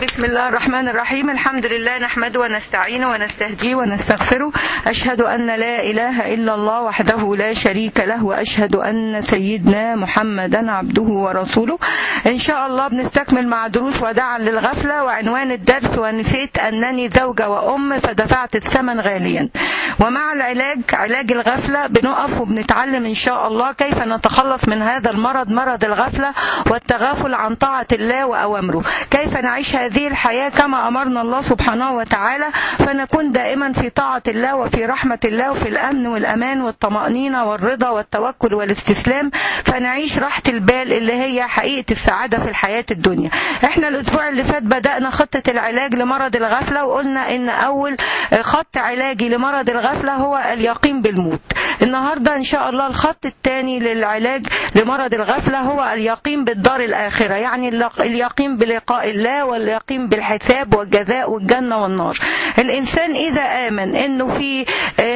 بسم الله الرحمن الرحيم الحمد لله نحمده ونستعينه ونستهديه ونستغفره أشهد أن لا إله إلا الله وحده لا شريك له وأشهد أن سيدنا محمدا عبده ورسوله إن شاء الله بنستكمل مع دروس وداعا للغفلة وعنوان الدرس ونسيت أنني زوجة وأم فدفعت الثمن غاليا ومع العلاج علاج الغفلة بنقف وبنتعلم إن شاء الله كيف نتخلص من هذا المرض مرض الغفلة والتغافل عن طاعة الله وأوامره كيف نعيش هذه الحياة كما أمرنا الله سبحانه وتعالى فنكون دائما في طاعة الله وفي رحمة الله وفي الأمن والأمان والطمأنينة والرضا والتوكل والاستسلام فنعيش راحة البال اللي هي حقيقة السعادة في الحياة الدنيا احنا الأسبوع اللي فات بدأنا خطة العلاج لمرض الغفلة وقلنا إن أول خط علاجي لمرض الغفلة هو اليقين بالموت النهاردة إن شاء الله الخط الثاني للعلاج لمرض الغفلة هو اليقين بالدار الآخرة يعني اليقين بلقاء الله واليقين بالحساب والجزاء والجنة والنار الإنسان إذا آمن إنه في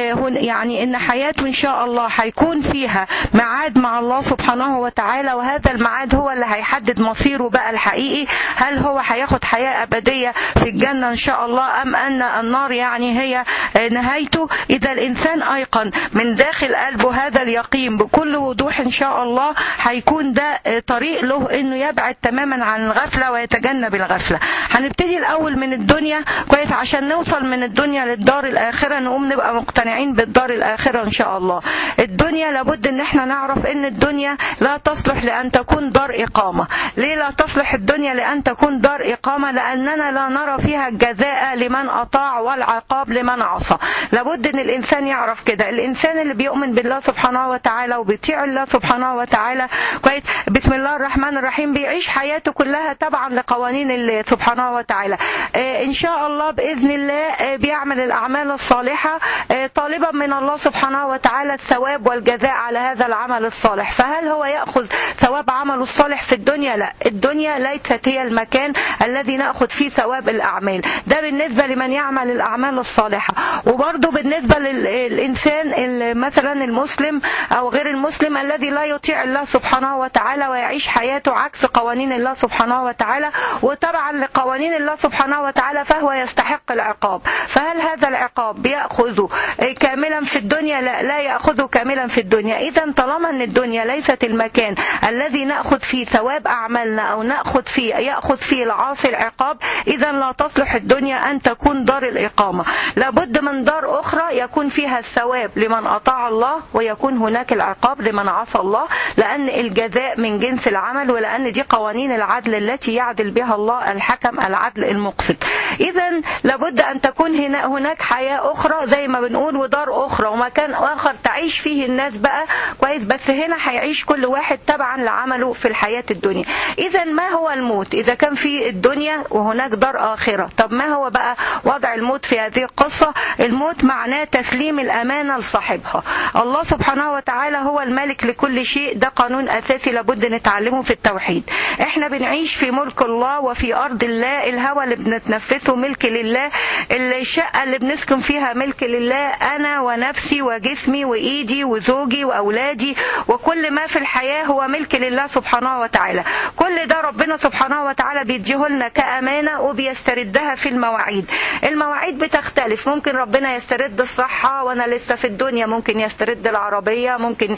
يعني إن حياته إن شاء الله هيكون فيها ميعاد مع الله سبحانه وتعالى وهذا الميعاد هو اللي هيحدد مصيره بقى الحقيقي هل هو هياخد حياة أبدية في الجنة إن شاء الله أم أن النار يعني هي نهايته إذا الإنسان أيقن من داخل قلبه هذا اليقين بكل وضوح إن شاء الله هيكون ده طريق له إنه يبعد تماما عن الغفلة ويتجنب الغفلة هنبتدي الأول من الدنيا كويس عشان نوصل من الدنيا للدار الآخرة نقوم نبقى مقتنعين بالدار الآخرة إن شاء الله الدنيا لابد إن احنا نعرف إن الدنيا لا تصلح لأن تكون دار إقامة ليه لا تصلح الدنيا لأن تكون دار إقامة لأننا لا نرى فيها الجزاء لمن أطاع والعقاب لمن عصى لابد إن الإنسان يعرف كده الإنسان اللي بيؤمن بالله سبحانه وتعالى وبيطيع الله سبحانه وتعالى كويس بسم الله الرحمن الرحيم بيعيش حياته كلها تبعا لقوانين الله سبحانه وتعالى إن شاء الله بإذن الله بيعمل الأعمال الصالحة طالبا من الله سبحانه وتعالى الثواب والجزاء على هذا العمل الصالح فهل هو يأخذ ثواب عمله الصالح في الدنيا لا الدنيا ليست هي المكان الذي نأخذ فيه ثواب الأعمال ده بالنسبة لمن يعمل الأعمال الصالحة وبرضه بالنسبة للإنسان مثلا المسلم أو غير المسلم الذي لا يطيع الله سبحانه وتعالى ويعيش حياته عكس قوانين الله سبحانه وتعالى وتبعا لقوانين الله سبحانه وتعالى فهو يستحق العقاب فهل هذا العقاب بيأخذه كاملا في الدنيا لا, لا يأخذه كاملا في الدنيا إذا طالما أن الدنيا ليست المكان الذي نأخذ فيه ثواب أعمالنا أو نأخذ فيه يأخذ فيه العاصي العقاب إذا لا تصلح الدنيا أن تكون دار الإقامة لابد من دار أخرى يكون فيها الثواب لمن أطاع الله ويكون هناك العقاب لمن عصى الله لأن الجزاء من جنس العمل ولأن دي قوانين العدل التي يعدل بها الله الحكم العدل المقسط إذا لابد أن تكون هنا هناك حياة أخرى زي ما بنقول ودار أخرى ومكان آخر تعيش فيه الناس بقى كويس بس هنا هيعيش كل واحد تبعا لعمله في الحياة الدنيا إذا ما هو الموت إذا كان في الدنيا وهناك دار آخرة طب ما هو بقى وضع الموت في هذه القصة الموت معناه تسليم الأمانة لصاحبها الله سبحانه وتعالى هو الملك لكل شيء ده قانون أساسي لابد نتعلمه في التوحيد احنا بنعيش في ملك الله وفي أرض الله الهوى اللي بنتنفسه ملك لله الشقة اللي بنسكن فيها ملك لله أنا ونفسي وجسمي وإيدي وزوجي وأولادي وكل ما في الحياة هو ملك لله سبحانه وتعالى كل ده ربنا سبحانه وتعالى بيديه لنا كأمانة وبيستردها في المواعيد المواعيد بتختلف ممكن ربنا يسترد الصحة وأنا لسه في الدنيا ممكن يسترد العربية ممكن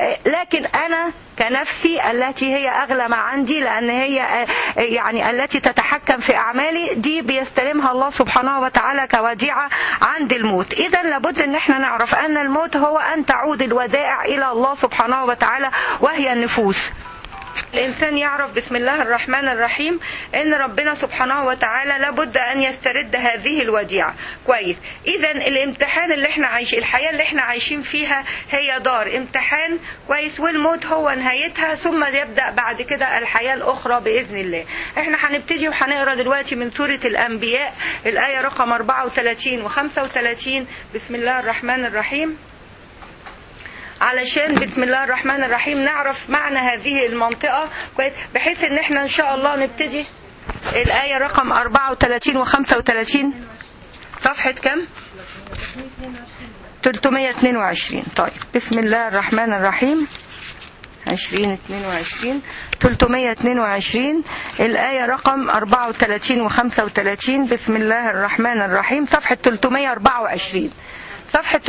لكن أنا كنفسي التي هي أغلى ما عندي لأن هي يعني التي تتحكم في أعمالي دي بيستلمها الله سبحانه وتعالى كوديعة عند الموت إذا لابد أن احنا نعرف أن الموت هو أن تعود الودائع إلى الله سبحانه وتعالى وهي النفوس الإنسان يعرف بسم الله الرحمن الرحيم أن ربنا سبحانه وتعالى لابد أن يسترد هذه الوديعة كويس إذا الامتحان اللي احنا عايشين الحياة اللي احنا عايشين فيها هي دار امتحان كويس والموت هو نهايتها ثم يبدأ بعد كده الحياة الأخرى بإذن الله احنا هنبتدي وهنقرا دلوقتي من سورة الأنبياء الآية رقم 34 و 35 بسم الله الرحمن الرحيم علشان بسم الله الرحمن الرحيم نعرف معنى هذه المنطقة بحيث ان احنا ان شاء الله نبتدي الآية رقم 34 و 35 صفحة كم؟ 322 طيب بسم الله الرحمن الرحيم 20 22 322 الآية رقم 34 و 35 بسم الله الرحمن الرحيم صفحة 324 صفحة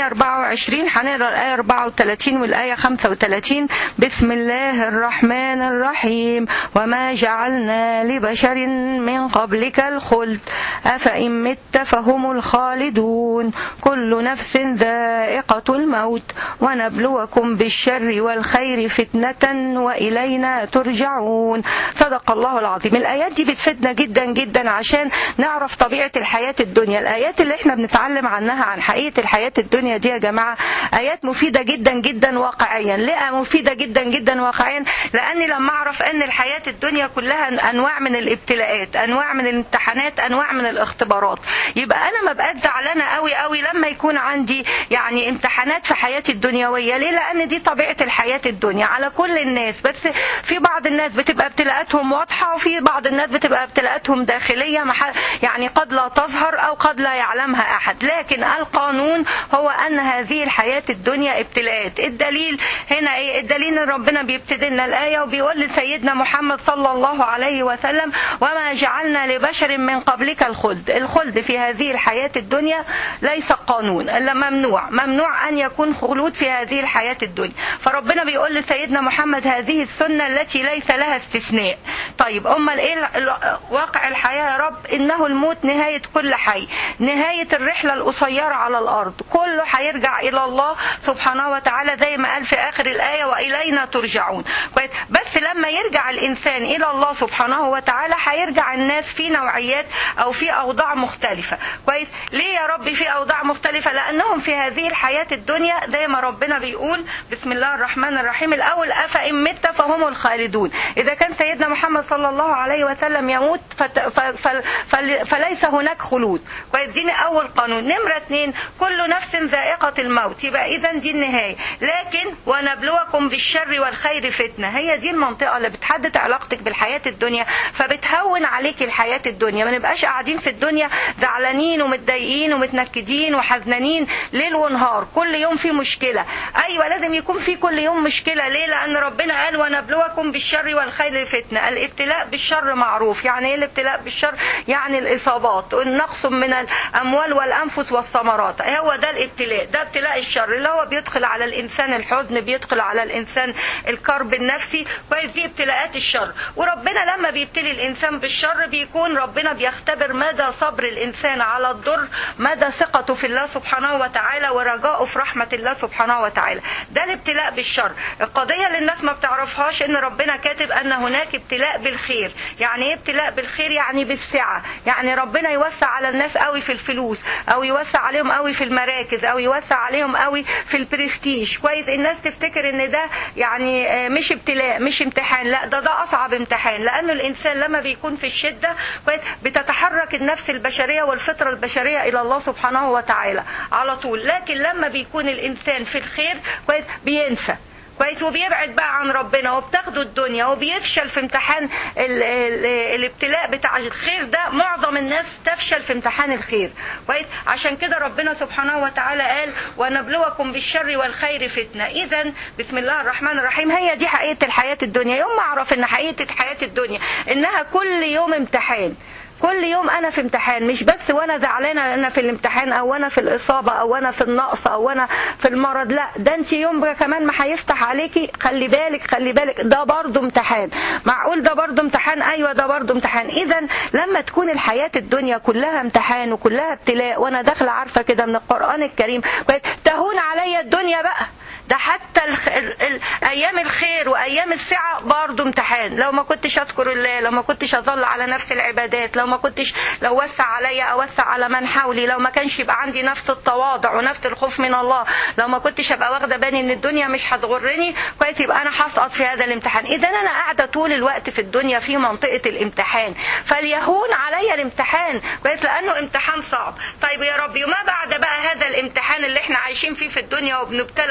324 هنقرا الآية 34 والآية 35 بسم الله الرحمن الرحيم وما جعلنا لبشر من قبلك الخلد أفإن مت فهم الخالدون كل نفس ذائقة الموت ونبلوكم بالشر والخير فتنة وإلينا ترجعون صدق الله العظيم الآيات دي بتفيدنا جدا جدا عشان نعرف طبيعة الحياة الدنيا الآيات اللي احنا بنتعلم عنها عن حقيقة الحياة الدنيا دي يا جماعة آيات مفيدة جدا جدا واقعيا ليه مفيدة جدا جدا واقعيا لأني لما أعرف أن الحياة الدنيا كلها أنواع من الابتلاءات أنواع من الامتحانات أنواع من الاختبارات يبقى أنا ما بقاش زعلانة قوي قوي لما يكون عندي يعني امتحانات في حياتي الدنيوية ليه لأن دي طبيعة الحياة الدنيا على كل الناس بس في بعض الناس بتبقى ابتلاءاتهم واضحة وفي بعض الناس بتبقى ابتلاءاتهم داخلية يعني قد لا تظهر أو قد لا يعلمها أحد لكن القانون هو أن هذه الحياة الدنيا ابتلاءات الدليل هنا إيه الدليل أن ربنا بيبتدي لنا الآية وبيقول لسيدنا محمد صلى الله عليه وسلم وما جعلنا لبشر من قبلك الخلد الخلد في هذه الحياة الدنيا ليس قانون إلا ممنوع ممنوع أن يكون خلود في هذه الحياة الدنيا فربنا بيقول لسيدنا محمد هذه السنة التي ليس لها استثناء طيب أمال إيه واقع الحياة يا رب إنه الموت نهاية كل حي نهاية الرحلة القصيرة على الأرض كله هيرجع إلى الله سبحانه وتعالى زي ما قال في آخر الآية وإلينا ترجعون بس لما يرجع الإنسان إلى الله سبحانه وتعالى هيرجع الناس في نوعيات أو في أوضاع مختلفة كويس ليه يا رب في أوضاع مختلفة لأنهم في هذه الحياة الدنيا زي ما ربنا بيقول بسم الله الرحمن الرحيم الأول أفإن مت فهم الخالدون إذا كان سيدنا محمد صلى الله عليه وسلم يموت فت فل فل فليس هناك خلود كويس دي أول قانون نمرة اثنين كل نفس ذائقة الموت يبقى إذا دي النهاية لكن ونبلوكم بالشر والخير فتنة هي دي المنطقة اللي بتحدد علاقتك بالحياة الدنيا فبتهون عليك الحياة الدنيا ما نبقاش قاعدين في الدنيا زعلانين ومتضايقين ومتنكدين وحزنانين ليل ونهار كل يوم في مشكلة أيوة لازم يكون في كل يوم مشكلة ليه لأن ربنا قال ونبلوكم بالشر والخير فتنة الابتلاء بالشر معروف يعني ايه الابتلاء بالشر يعني الإصابات والنقص من الأموال والأنفس والثمرات هو ده الابتلاء ده ابتلاء الشر اللي هو بيدخل على الإنسان الحزن بيدخل على الإنسان الكرب النفسي كويس دي ابتلاءات الشر وربنا لما بيبتلي الإنسان بالشر بيكون ربنا بيختبر مدى صبر الإنسان على الضر مدى ثقته في الله سبحانه وتعالى ورجائه في رحمة الله سبحانه وتعالى ده الابتلاء بالشر القضية اللي الناس ما بتعرفهاش ان ربنا كاتب ان هناك ابتلاء بالخير يعني ايه ابتلاء بالخير يعني بالسعة يعني ربنا يوسع على الناس قوي في الفلوس او يوسع عليهم قوي في المراكز او يوسع عليهم قوي في البرستيج كويس الناس تفتكر ان ده يعني مش ابتلاء مش امتحان لا ده ده اصعب امتحان لانه الانسان لما بيكون في الشدة كويس بتتحرك النفس البشرية والفطرة البشرية الى الله سبحانه وتعالى على طول لكن لما بيكون الانسان في الخير كويس بينسى كويس وبيبعد بقى عن ربنا وبتاخده الدنيا وبيفشل في امتحان ال ال الابتلاء بتاع الخير ده معظم الناس تفشل في امتحان الخير كويس عشان كده ربنا سبحانه وتعالى قال ونبلوكم بالشر والخير فتنه اذا بسم الله الرحمن الرحيم هي دي حقيقه الحياه الدنيا يوم ما اعرف ان حقيقه الحياه الدنيا انها كل يوم امتحان كل يوم انا في امتحان مش بس وانا زعلانه انا في الامتحان او انا في الاصابه او انا في النقص او انا في المرض لا ده انت يوم كمان ما هيفتح عليكي خلي بالك خلي بالك ده برضه امتحان معقول ده برضه امتحان ايوه ده برضه امتحان اذا لما تكون الحياه الدنيا كلها امتحان وكلها ابتلاء وانا داخله عارفه كده من القران الكريم تهون عليا الدنيا بقى ده حتى الخ... ال... ال... ايام الخير وايام السعه برضه امتحان لو ما كنتش اذكر الله لو ما كنتش اضل على نفس العبادات لو ما كنتش لو وسع عليا اوسع على من حولي لو ما كانش يبقى عندي نفس التواضع ونفس الخوف من الله لو ما كنتش ابقى واخده بالي ان الدنيا مش هتغرني كويس يبقى انا هسقط في هذا الامتحان اذا انا قاعده طول الوقت في الدنيا في منطقه الامتحان فليهون عليا الامتحان كويس لانه امتحان صعب طيب يا ربي وما بعد بقى هذا الامتحان اللي احنا عايشين فيه في الدنيا وبنبتلى كل يوم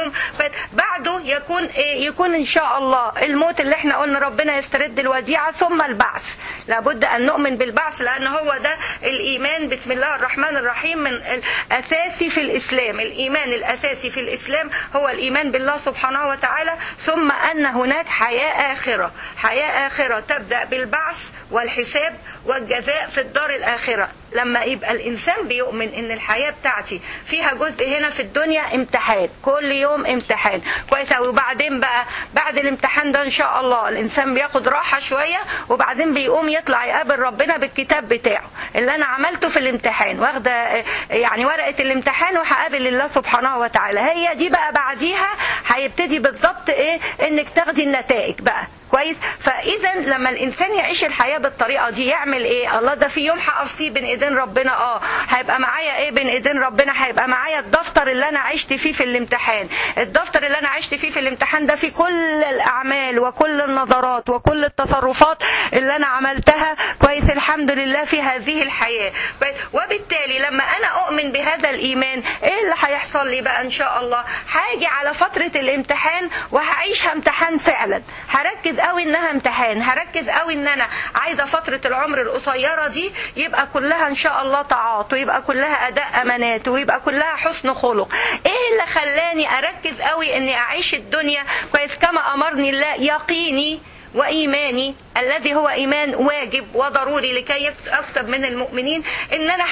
يوم بعده يكون إيه يكون ان شاء الله الموت اللي احنا قلنا ربنا يسترد الوديعه ثم البعث لابد ان نؤمن بالبعث لان هو ده الايمان بسم الله الرحمن الرحيم من الاساسي في الاسلام الايمان الاساسي في الاسلام هو الايمان بالله سبحانه وتعالى ثم ان هناك حياه اخره حياه اخره تبدا بالبعث والحساب والجزاء في الدار الآخرة لما يبقى الإنسان بيؤمن إن الحياة بتاعتي فيها جزء هنا في الدنيا امتحان كل يوم امتحان كويس أوي وبعدين بقى بعد الامتحان ده إن شاء الله الإنسان بياخد راحة شوية وبعدين بيقوم يطلع يقابل ربنا بالكتاب بتاعه اللي أنا عملته في الامتحان واخدة يعني ورقة الامتحان وهقابل الله سبحانه وتعالى هي دي بقى بعديها هيبتدي بالضبط إيه إنك تاخدي النتائج بقى كويس فاذا لما الانسان يعيش الحياه بالطريقه دي يعمل ايه الله ده في يوم هقف فيه بين ايدين ربنا اه هيبقى معايا ايه بين ايدين ربنا هيبقى معايا الدفتر اللي انا عشت فيه في الامتحان الدفتر اللي انا عشت فيه في الامتحان ده فيه كل الاعمال وكل النظرات وكل التصرفات اللي انا عملتها كويس الحمد لله في هذه الحياه كويس وبالتالي لما انا اؤمن بهذا الايمان ايه اللي هيحصل لي بقى ان شاء الله هاجي على فتره الامتحان وهعيشها امتحان فعلا هركز قوي انها امتحان هركز قوي ان انا عايزه فتره العمر القصيره دي يبقى كلها ان شاء الله طاعات ويبقى كلها اداء امانات ويبقى كلها حسن خلق ايه اللي خلاني اركز قوي اني اعيش الدنيا كويس كما امرني الله يقيني وإيماني الذي هو إيمان واجب وضروري لكي أكتب من المؤمنين إن أنا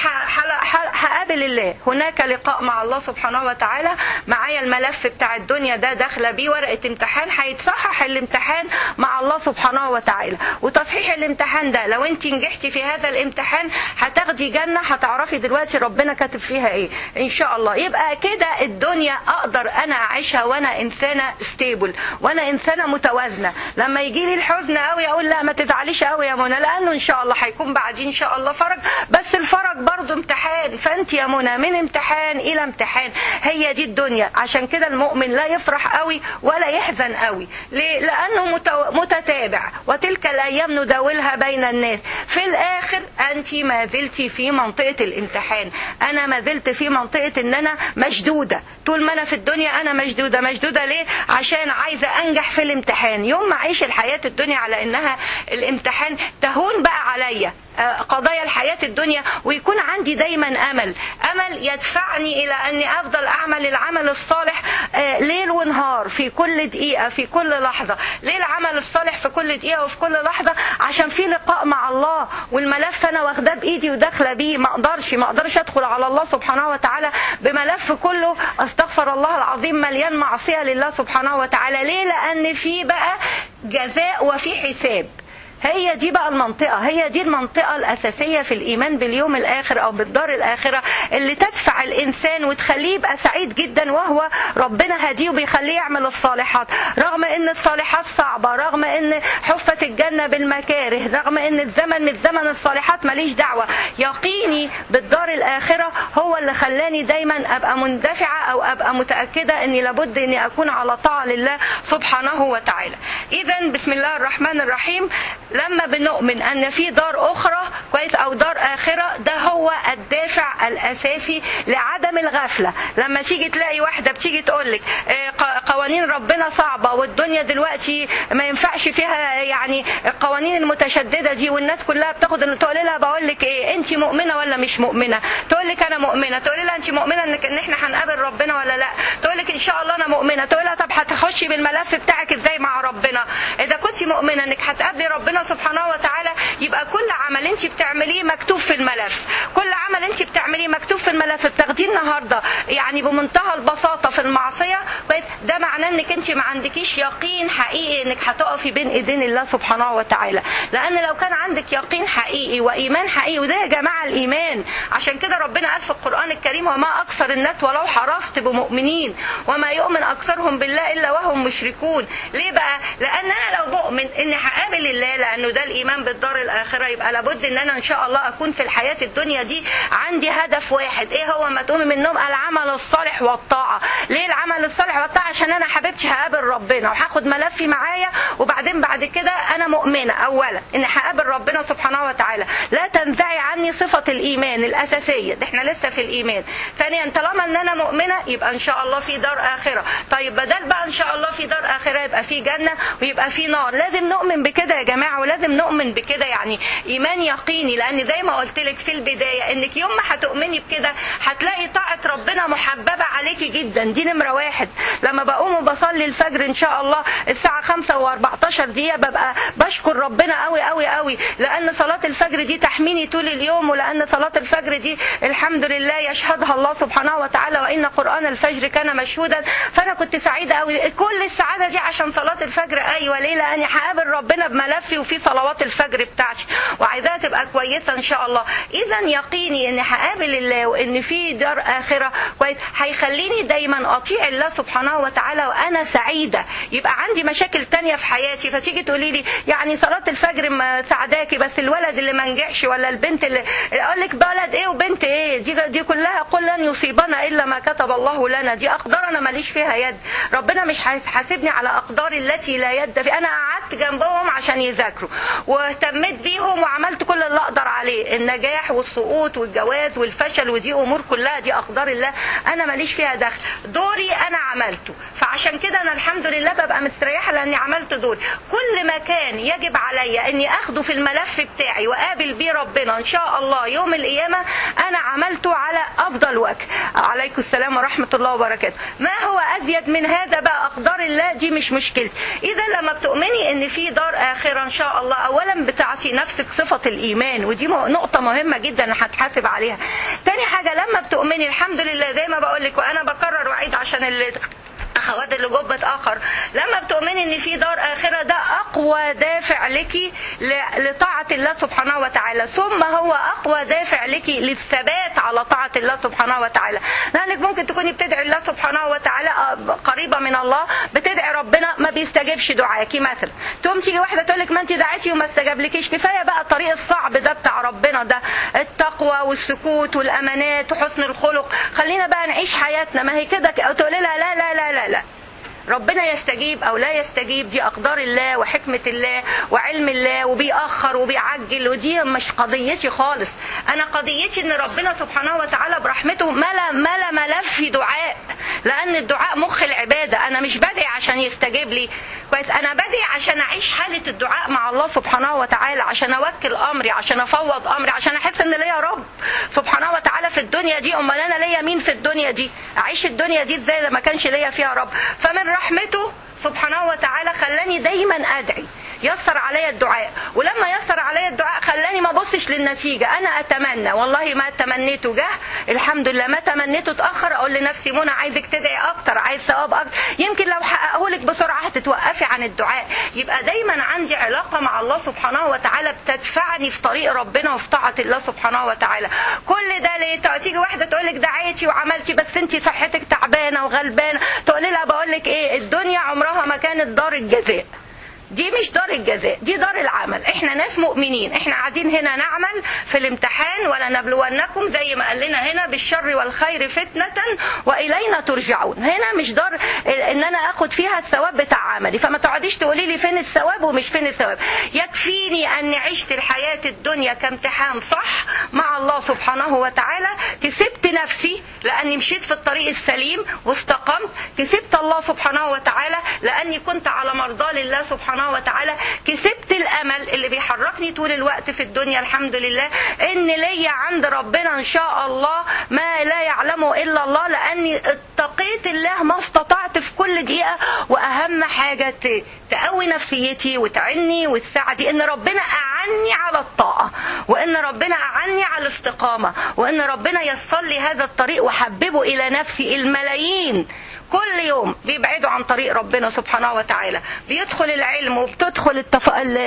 هقابل الله هناك لقاء مع الله سبحانه وتعالى معايا الملف بتاع الدنيا ده داخلة بيه ورقة امتحان هيتصحح الامتحان مع الله سبحانه وتعالى وتصحيح الامتحان ده لو انت نجحتي في هذا الامتحان هتاخدي جنة هتعرفي دلوقتي ربنا كاتب فيها ايه ان شاء الله يبقى كده الدنيا اقدر انا اعيشها وانا انسانة ستيبل وانا انسانة متوازنة لما يجي لي الحزن قوي اقول لا ما تزعليش قوي يا منى لانه ان شاء الله هيكون بعدين ان شاء الله فرج بس الفرج برضه امتحان فانت يا منى من امتحان الى امتحان هي دي الدنيا عشان كده المؤمن لا يفرح قوي ولا يحزن قوي ليه لانه متتابع وتلك الايام نداولها بين الناس في الاخر انت ما زلتي في منطقه الامتحان انا ما زلت في منطقه ان انا مشدوده طول ما انا في الدنيا انا مشدوده مشدوده ليه عشان عايزه انجح في الامتحان يوم ما اعيش الحياه الدنيا على انها الامتحان تهون بقى عليا قضايا الحياة الدنيا ويكون عندي دايما أمل أمل يدفعني إلى أني أفضل أعمل العمل الصالح ليل ونهار في كل دقيقة في كل لحظة ليه العمل الصالح في كل دقيقة وفي كل لحظة عشان في لقاء مع الله والملف أنا واخداه بإيدي وداخلة بيه ما أقدرش ما أقدرش أدخل على الله سبحانه وتعالى بملف كله أستغفر الله العظيم مليان معصية لله سبحانه وتعالى ليه لأن في بقى جزاء وفي حساب هي دي بقى المنطقة هي دي المنطقة الأساسية في الإيمان باليوم الآخر أو بالدار الآخرة اللي تدفع الإنسان وتخليه يبقى سعيد جدا وهو ربنا هديه وبيخليه يعمل الصالحات رغم إن الصالحات صعبة رغم إن حفت الجنة بالمكاره رغم إن الزمن من زمن الصالحات ماليش دعوة يقيني بالدار الآخرة هو اللي خلاني دايما أبقى مندفعة أو أبقى متأكدة إني لابد إني أكون على طاعة لله سبحانه وتعالى إذا بسم الله الرحمن الرحيم لما بنؤمن ان في دار اخرى كويس او دار اخره ده هو الدافع الاساسي لعدم الغفله لما تيجي تلاقي واحده بتيجي تقول لك قوانين ربنا صعبه والدنيا دلوقتي ما ينفعش فيها يعني القوانين المتشدده دي والناس كلها بتاخد تقول لها بقول لك ايه انت مؤمنه ولا مش مؤمنه تقول لك انا مؤمنه تقول لها انت مؤمنه انك ان احنا هنقابل ربنا ولا لا تقول لك ان شاء الله انا مؤمنه تقول لها طب هتخشي بالملف بتاعك ازاي مع ربنا اذا كنت مؤمنه انك هتقابلي ربنا سبحانه وتعالى يبقى كل عمل انت بتعمليه مكتوب في الملف كل عمل انت بتعمليه مكتوب في الملف بتاخديه النهارده يعني بمنتهى البساطه في المعصيه ده معناه انك انت ما عندكيش يقين حقيقي انك هتقفي بين ايدين الله سبحانه وتعالى لان لو كان عندك يقين حقيقي وايمان حقيقي وده يا جماعه الايمان عشان كده ربنا قال في القران الكريم وما اكثر الناس ولو حرصت بمؤمنين وما يؤمن اكثرهم بالله الا وهم مشركون ليه بقى لان انا لو بؤمن اني هقابل الله لا لانه ده الايمان بالدار الاخره يبقى لابد ان انا ان شاء الله اكون في الحياه الدنيا دي عندي هدف واحد ايه هو ما تقومي من النوم العمل الصالح والطاعه ليه العمل الصالح والطاعه عشان انا حبيبتي هقابل ربنا وهاخد ملفي معايا وبعدين بعد كده انا مؤمنه اولا ان هقابل ربنا سبحانه وتعالى لا تنزعي عني صفه الايمان الاساسيه ده احنا لسه في الايمان ثانيا طالما ان انا مؤمنه يبقى ان شاء الله في دار اخره طيب بدل بقى ان شاء الله في دار اخره يبقى في جنه ويبقى في نار لازم نؤمن بكده يا جماعه ولازم نؤمن بكده يعني ايمان يقيني لان زي ما قلت لك في البدايه انك يوم ما هتؤمني بكده هتلاقي طاعه ربنا محببه عليكي جدا دي نمره واحد لما بقوم وبصلي الفجر ان شاء الله الساعه 5 و14 دقيقه ببقى بشكر ربنا قوي قوي قوي لان صلاه الفجر دي تحميني طول اليوم ولان صلاه الفجر دي الحمد لله يشهدها الله سبحانه وتعالى وان قران الفجر كان مشهودا فانا كنت سعيده قوي كل السعاده دي عشان صلاه الفجر ايوه ليه لاني هقابل ربنا بملفي وفي صلوات الفجر بتاعتي وعايزاها تبقى كويسه ان شاء الله اذا يقيني ان هقابل الله وان في دار اخره كويس هيخليني دايما اطيع الله سبحانه وتعالى وانا سعيده يبقى عندي مشاكل تانية في حياتي فتيجي تقولي لي يعني صلاه الفجر ما سعداكي بس الولد اللي ما نجحش ولا البنت اللي اقول لك بلد ايه وبنت ايه دي دي كلها قل لن يصيبنا الا ما كتب الله لنا دي اقدار انا ماليش فيها يد ربنا مش هيحاسبني على اقدار التي لا يد في انا قعدت جنبهم عشان يذاكروا واهتميت بيهم وعملت كل اللي اقدر عليه النجاح والسقوط والجواز والفشل ودي امور كلها دي اقدار الله انا ماليش فيها دخل دوري انا عملته فعشان كده انا الحمد لله ببقى مستريحه لاني عملت دوري كل ما كان يجب عليا اني اخده في الملف بتاعي واقابل بيه ربنا ان شاء الله يوم القيامه انا عملته على افضل وجه عليكم السلام ورحمه الله وبركاته ما هو ازيد من هذا بقى اقدار الله دي مش مشكلتي اذا لما بتؤمني ان في دار اخره ان شاء الله اولا بتعطي نفسك صفه الايمان ودي نقطه مهمه جدا هتحاسب عليها تاني حاجه لما بتؤمني الحمد لله زي ما بقول لك وانا بكرر واعيد عشان اللي اخوات اللي جم متاخر لما بتؤمني ان في دار اخره ده اقوى دافع لك لطاعه الله سبحانه وتعالى ثم هو اقوى دافع لك للثبات على طاعه الله سبحانه وتعالى لانك ممكن تكوني بتدعي الله سبحانه وتعالى قريبه من الله بتدعي ربنا ما بيستجيبش دعاكي مثلا تقوم تيجي واحده تقول لك ما انت دعيتي وما استجابلكيش كفايه بقى الطريق الصعب ده بتاع ربنا ده التقوى والسكوت والامانات وحسن الخلق خلينا بقى نعيش حياتنا ما هي كده تقولي لها لا لا لا لا لا ربنا يستجيب او لا يستجيب دي اقدار الله وحكمه الله وعلم الله وبيأخر وبيعجل ودي مش قضيتي خالص انا قضيتي ان ربنا سبحانه وتعالى برحمته ملا ملا ملف دعاء لان الدعاء مخ العباده انا مش بدعي عشان يستجيب لي كويس انا بدعي عشان اعيش حاله الدعاء مع الله سبحانه وتعالى عشان اوكل امري عشان افوض امري عشان احس ان ليا رب سبحانه وتعالى في الدنيا دي امال انا ليا مين في الدنيا دي اعيش الدنيا دي ازاي ما كانش ليا فيها رب فمن رحمته سبحانه وتعالى خلاني دايما ادعي يسر عليا الدعاء ولما يسر عليا الدعاء خلاني ما ابصش للنتيجه انا اتمنى والله ما تمنيته جه الحمد لله ما تمنيته اتاخر اقول لنفسي منى عايزك تدعي اكتر عايز ثواب اكتر يمكن لو حققه لك بسرعه هتتوقفي عن الدعاء يبقى دايما عندي علاقه مع الله سبحانه وتعالى بتدفعني في طريق ربنا وفي طاعه الله سبحانه وتعالى كل ده ليه تيجي واحده تقول لك دعيتي وعملتي بس انت صحتك تعبانه وغلبانه تقولي لها بقول لك ايه الدنيا عمرها ما كانت دار الجزاء دي مش دار الجزاء دي دار العمل احنا ناس مؤمنين احنا قاعدين هنا نعمل في الامتحان ولا نبلونكم زي ما قال لنا هنا بالشر والخير فتنة والينا ترجعون هنا مش دار ان انا اخد فيها الثواب بتاع عملي فما تقعديش تقولي لي فين الثواب ومش فين الثواب يكفيني اني عشت الحياة الدنيا كامتحان صح مع الله سبحانه وتعالى كسبت نفسي لاني مشيت في الطريق السليم واستقمت كسبت الله سبحانه وتعالى لاني كنت على مرضى لله سبحانه سبحانه وتعالى كسبت الامل اللي بيحركني طول الوقت في الدنيا الحمد لله ان ليا عند ربنا ان شاء الله ما لا يعلمه الا الله لاني اتقيت الله ما استطعت في كل دقيقه واهم حاجه تقوي نفسيتي وتعني وتساعدي ان ربنا اعني على الطاعه وان ربنا اعني على الاستقامه وان ربنا يسر لي هذا الطريق وحببه الى نفسي الملايين كل يوم بيبعدوا عن طريق ربنا سبحانه وتعالى بيدخل العلم وبتدخل التف...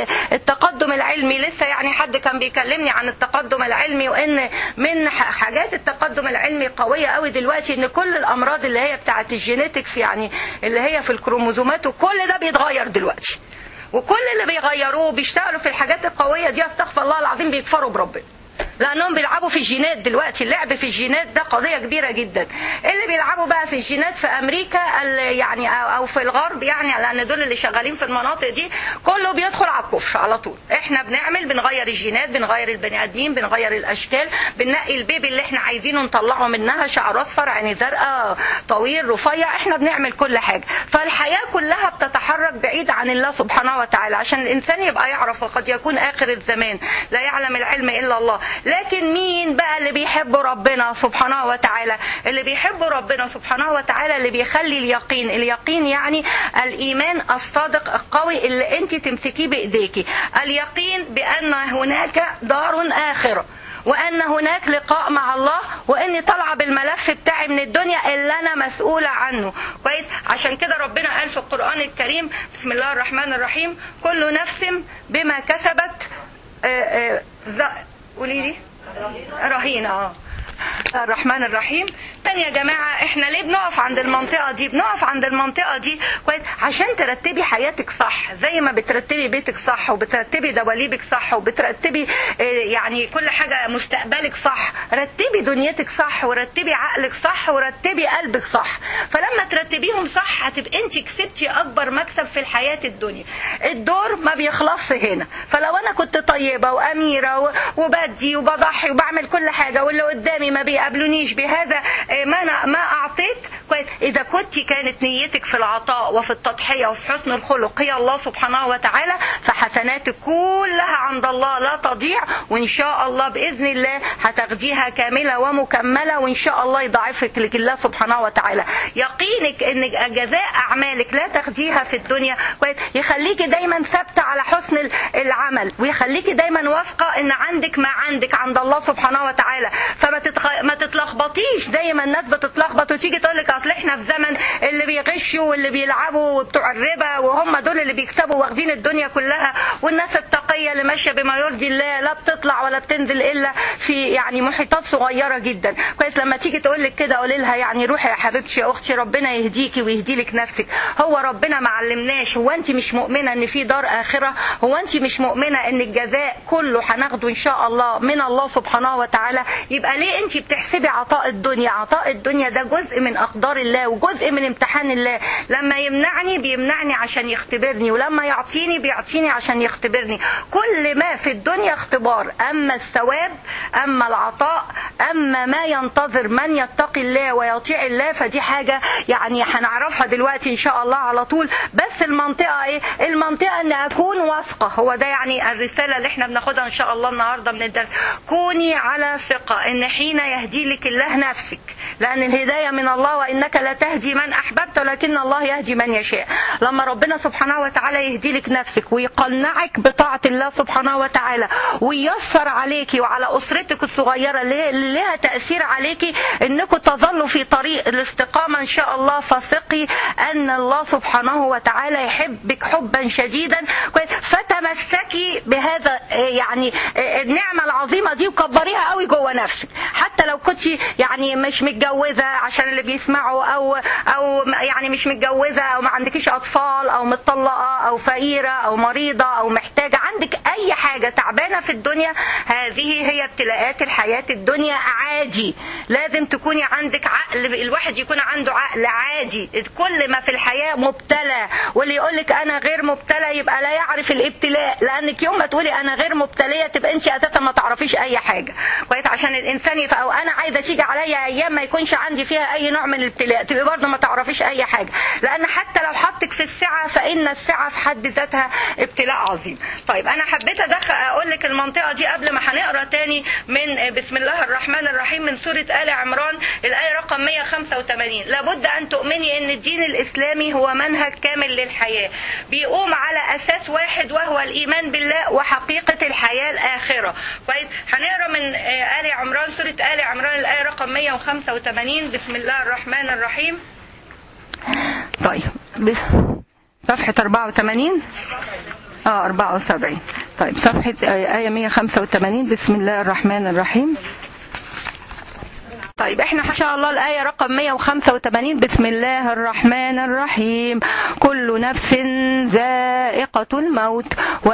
التقدم العلمي لسه يعني حد كان بيكلمني عن التقدم العلمي وان من حاجات التقدم العلمي قويه قوي دلوقتي ان كل الامراض اللي هي بتاعت الجينيتكس يعني اللي هي في الكروموزومات وكل ده بيتغير دلوقتي وكل اللي بيغيروه بيشتغلوا في الحاجات القويه دي استغفر الله العظيم بيكفروا بربنا لانهم بيلعبوا في الجينات دلوقتي اللعب في الجينات ده قضيه كبيره جدا اللي بيلعبوا بقى في الجينات في امريكا ال- يعني او أو في الغرب يعني لان دول اللي شغالين في المناطق دي كله بيدخل على الكفر على طول احنا بنعمل بنغير الجينات بنغير البني ادمين بنغير الاشكال بننقي البيبي اللي احنا عايزينه نطلعه منها شعر اصفر عيني زرقاء طويل رفيع احنا بنعمل كل حاجه فالحياه كلها بتتحرك بعيد عن الله سبحانه وتعالى عشان الانسان يبقى يعرف وقد يكون اخر الزمان لا يعلم العلم الا الله لكن مين بقى اللي بيحب ربنا سبحانه وتعالى اللي بيحب ربنا سبحانه وتعالى اللي بيخلي اليقين اليقين يعني الايمان الصادق القوي اللي انت تمسكيه بايديكي اليقين بان هناك دار اخره وان هناك لقاء مع الله واني طالعه بالملف بتاعي من الدنيا اللي انا مسؤوله عنه كويس عشان كده ربنا قال في القران الكريم بسم الله الرحمن الرحيم كل نفس بما كسبت آه، آه، ذ- قولي لي رهينه اه الرحمن الرحيم تاني يا جماعة احنا ليه بنقف عند المنطقة دي بنقف عند المنطقة دي كويس عشان ترتبي حياتك صح زي ما بترتبي بيتك صح وبترتبي دواليبك صح وبترتبي اه، يعني كل حاجة مستقبلك صح رتبي دنيتك صح ورتبي عقلك صح ورتبي قلبك صح فلما ترتبيهم صح هتبقى انت كسبتي اكبر مكسب في الحياة الدنيا الدور ما بيخلصش هنا فلو انا كنت طيبة واميرة و- وبدي وبضحي وبعمل كل حاجة واللي قدامي ما بيقابلونيش بهذا آه، ما أنا ما اعطيت كويس اذا كنت كانت نيتك في العطاء وفي التضحية وفي حسن الخلق هي الله سبحانه وتعالى فحسناتك كلها عند الله لا تضيع وان شاء الله باذن الله هتاخديها كاملة ومكملة وان شاء الله يضاعفك لك الله سبحانه وتعالى يقينك ان جزاء اعمالك لا تاخديها في الدنيا كويس يخليكي دايما ثابته على حسن ال- العمل ويخليكي دايما واثقه ان عندك ما عندك عند الله سبحانه وتعالى فما تتخ... ما تتلخبطيش زي ما الناس بتتلخبط وتيجي تقول لك اصل احنا في زمن اللي بيغشوا واللي بيلعبوا وبتوع الربا وهم دول اللي بيكسبوا واخدين الدنيا كلها والناس التقيه اللي ماشيه بما يرضي الله لا بتطلع ولا بتنزل الا في يعني محيطات صغيره جدا كويس لما تيجي تقول لك كده قولي لها يعني روحي يا حبيبتي يا اختي ربنا يهديكي ويهدي لك نفسك هو ربنا ما علمناش هو انت مش مؤمنه ان في دار اخره هو انت مش مؤمنه ان الجزاء كله هناخده ان شاء الله من الله سبحانه وتعالى يبقى ليه انت بتحسبي عطاء الدنيا عطاء الدنيا ده جزء من اقدار الله وجزء من امتحان الله لما يمنعني بيمنعني عشان يختبرني ولما يعطيني بيعطيني عشان يختبرني كل ما في الدنيا اختبار اما الثواب اما العطاء اما ما ينتظر من يتقي الله ويطيع الله فدي حاجه يعني هنعرفها دلوقتي ان شاء الله على طول بس المنطقه ايه المنطقه ان اكون واثقه هو ده يعني الرساله اللي احنا بناخدها ان شاء الله النهارده من الدرس كوني على ثقه ان حين يهدي لك الله نفسك لان الهدايه من الله وانك لا تهدي من احببت ولكن الله يهدي من يشاء لما ربنا سبحانه وتعالى يهدي لك نفسك ويقنعك بطاعه الله سبحانه وتعالى وييسر عليكي وعلى اسرتك الصغيره اللي اللي لها تاثير عليكي انكم تظلوا في طريق الاستقامه ان شاء الله فثقي ان الله سبحانه وتعالى يحبك حبا شديدا كويس؟ فتمسكي بهذا آه، يعني آه، النعمه العظيمه دي وكبريها قوي جوه نفسك حتى لو كنت يعني مش متجوزه عشان اللي بيسمعوا او او يعني مش متجوزه او ما عندكيش اطفال او مطلقه او فقيره او مريضه او محتاجه عندك اي حاجه تعبانه في الدنيا هذه هي ابتلاءات الحياه الدنيا عادي لازم تكوني عندك عقل الواحد يكون عنده عقل عادي كل ما في الحياه مبتلى واللي يقول لك انا غير مبتلى يبقى لا يعرف الابتلاء لانك يوم ما تقولي انا غير مبتليه تبقى انت اساسا ما تعرفيش اي حاجه كويس عشان الانسان يبقى او انا عايزه تيجي عليا ايام ما يكونش عندي فيها اي نوع من الابتلاء تبقى برضه ما تعرفيش اي حاجه لان حتى لو حطك في السعه فان السعه في حد ذاتها ابتلاء عظيم طيب انا حبيت ادخل اقول لك المنطقه دي قبل ما هنقرا تاني من بسم الله الرحمن الرحيم من سوره ال عمران الايه رقم 185 لابد ان تؤمني ان الدين الاسلامي هو منهج كامل للحياه بيقوم على اساس واحد وهو الايمان بالله وحقيقه الحياه الاخره كويس هنقرا من آه، ال عمران سوره ال عمران الايه رقم 185 بسم الله الرحمن الرحيم طيب ب- صفحة 84 اه 74 طيب صفحة آه، آية 185 بسم الله الرحمن الرحيم طيب احنا ان شاء الله الآية رقم 185 بسم الله الرحمن الرحيم كل نفس ذائقة الموت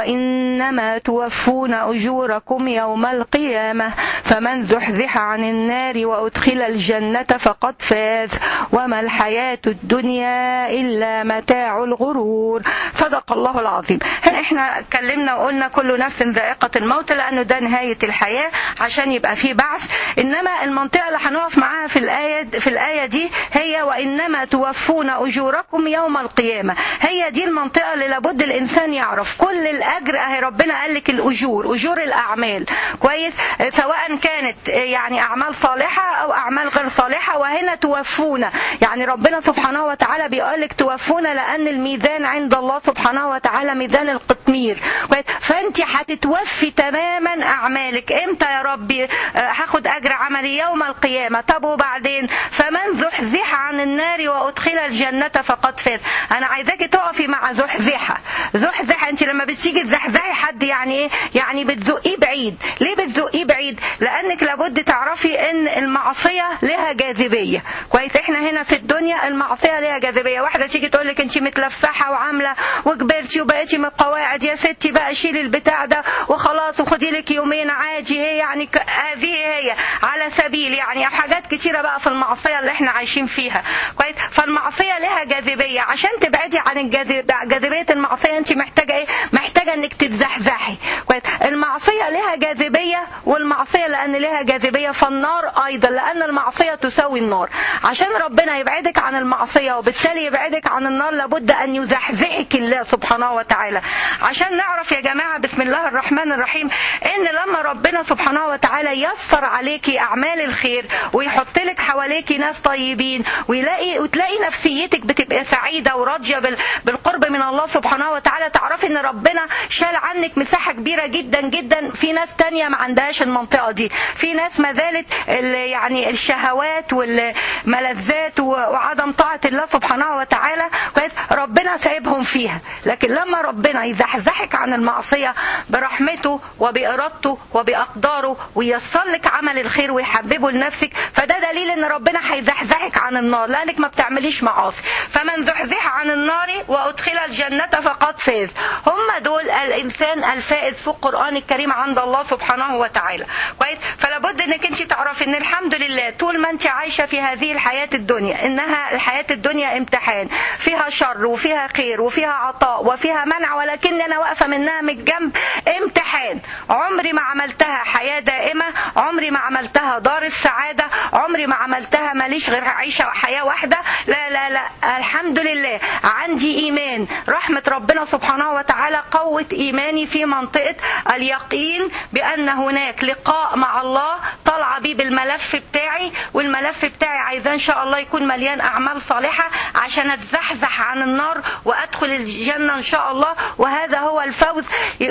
وإنما توفون أجوركم يوم القيامة فمن زحزح عن النار وأدخل الجنة فقد فاز وما الحياة الدنيا إلا متاع الغرور صدق الله العظيم هنا احنا اتكلمنا وقلنا كل نفس ذائقة الموت لأنه ده نهاية الحياة عشان يبقى فيه بعث إنما المنطقة اللي هنقف معاها في الآية في الآية دي هي وإنما توفون أجوركم يوم القيامة هي دي المنطقة اللي لابد الإنسان يعرف كل الأجر أهي ربنا قال لك الأجور أجور الأعمال كويس سواء كانت يعني أعمال صالحة أو أعمال غير صالحة وهنا توفون يعني ربنا سبحانه وتعالى بيقول لك توفون لأن الميزان عند الله سبحانه وتعالى ميزان القطمير كويس فأنت هتتوفي تماما أعمالك إمتى يا ربي هاخد أجر عملي يوم القيامة طب وبعدين فمن زحزح عن النار وأدخل الجنة فقد فاز أنا عايزاكي تقفي مع زحزحة زحزح أنت لما بتيجي تزحزحي حد يعني إيه يعني بتزقيه بعيد ليه بتزقيه بعيد لأنك لابد تعرفي إن المعصية لها جاذبية كويس إحنا هنا في الدنيا المعصية لها جاذبية واحدة تيجي تقول لك أنت متلفحة وعاملة وكبرتي وبقيتي من القواعد يا ستي بقى شيلي البتاع ده وخلاص وخدي لك يومين عادي ايه يعني هذه هي على سبيل يعني حاجات كتيرة بقى في المعصية اللي احنا عايشين فيها كويس فالمعصية لها جاذبية عشان تبعدي عن الجاذب... جاذبية المعصية انت محتاجة ايه محتاجة انك تتزحزحي كويس المعصية لها جاذبية والمعصية لان لها جاذبية فالنار ايضا لان المعصية تساوي النار عشان ربنا يبعدك عن المعصية وبالتالي يبعدك عن النار لابد ان يزحزحك الله سبحانه وتعالى عشان نعرف يا جماعة بسم الله الرحمن الرحيم ان لما ربنا سبحانه وتعالى يسر عليكي اعمال الخير ويحط لك حواليكي ناس طيبين ويلاقي وتلاقي نفسيتك بتبقى سعيده وراضيه بالقرب من الله سبحانه وتعالى تعرفي ان ربنا شال عنك مساحه كبيره جدا جدا في ناس تانية ما عندهاش المنطقه دي في ناس ما زالت يعني الشهوات والملذات وعدم طاعه الله سبحانه وتعالى كويس ربنا سايبهم فيها لكن لما ربنا يزحزحك عن المعصيه برحمته وبارادته وباقداره وييسر لك عمل الخير ويحببه لنفسك فده دليل ان ربنا هيزحزحك عن النار لانك ما بتعمليش معاصي فمن زحزح عن النار وادخل الجنه فقد فاز هم دول الانسان الفائز في القران الكريم عند الله سبحانه وتعالى كويس فلا بد انك انت تعرفي ان الحمد لله طول ما انت عايشه في هذه الحياه الدنيا انها الحياه الدنيا امتحان فيها شر وفيها خير وفيها عطاء وفيها منع ولكن انا واقفه منها من الجنب امتحان عمري ما عملتها حياه دائمه عمري ما عملتها دار السعادة عمري ما عملتها ماليش غير عيشة وحياة واحدة لا لا لا الحمد لله عندي إيمان رحمة ربنا سبحانه وتعالى قوت إيماني في منطقة اليقين بأن هناك لقاء مع الله طالعة بيه بالملف بتاعي والملف بتاعي عايزاه إن شاء الله يكون مليان أعمال صالحة عشان أتزحزح عن النار وأدخل الجنة إن شاء الله وهذا هو الفوز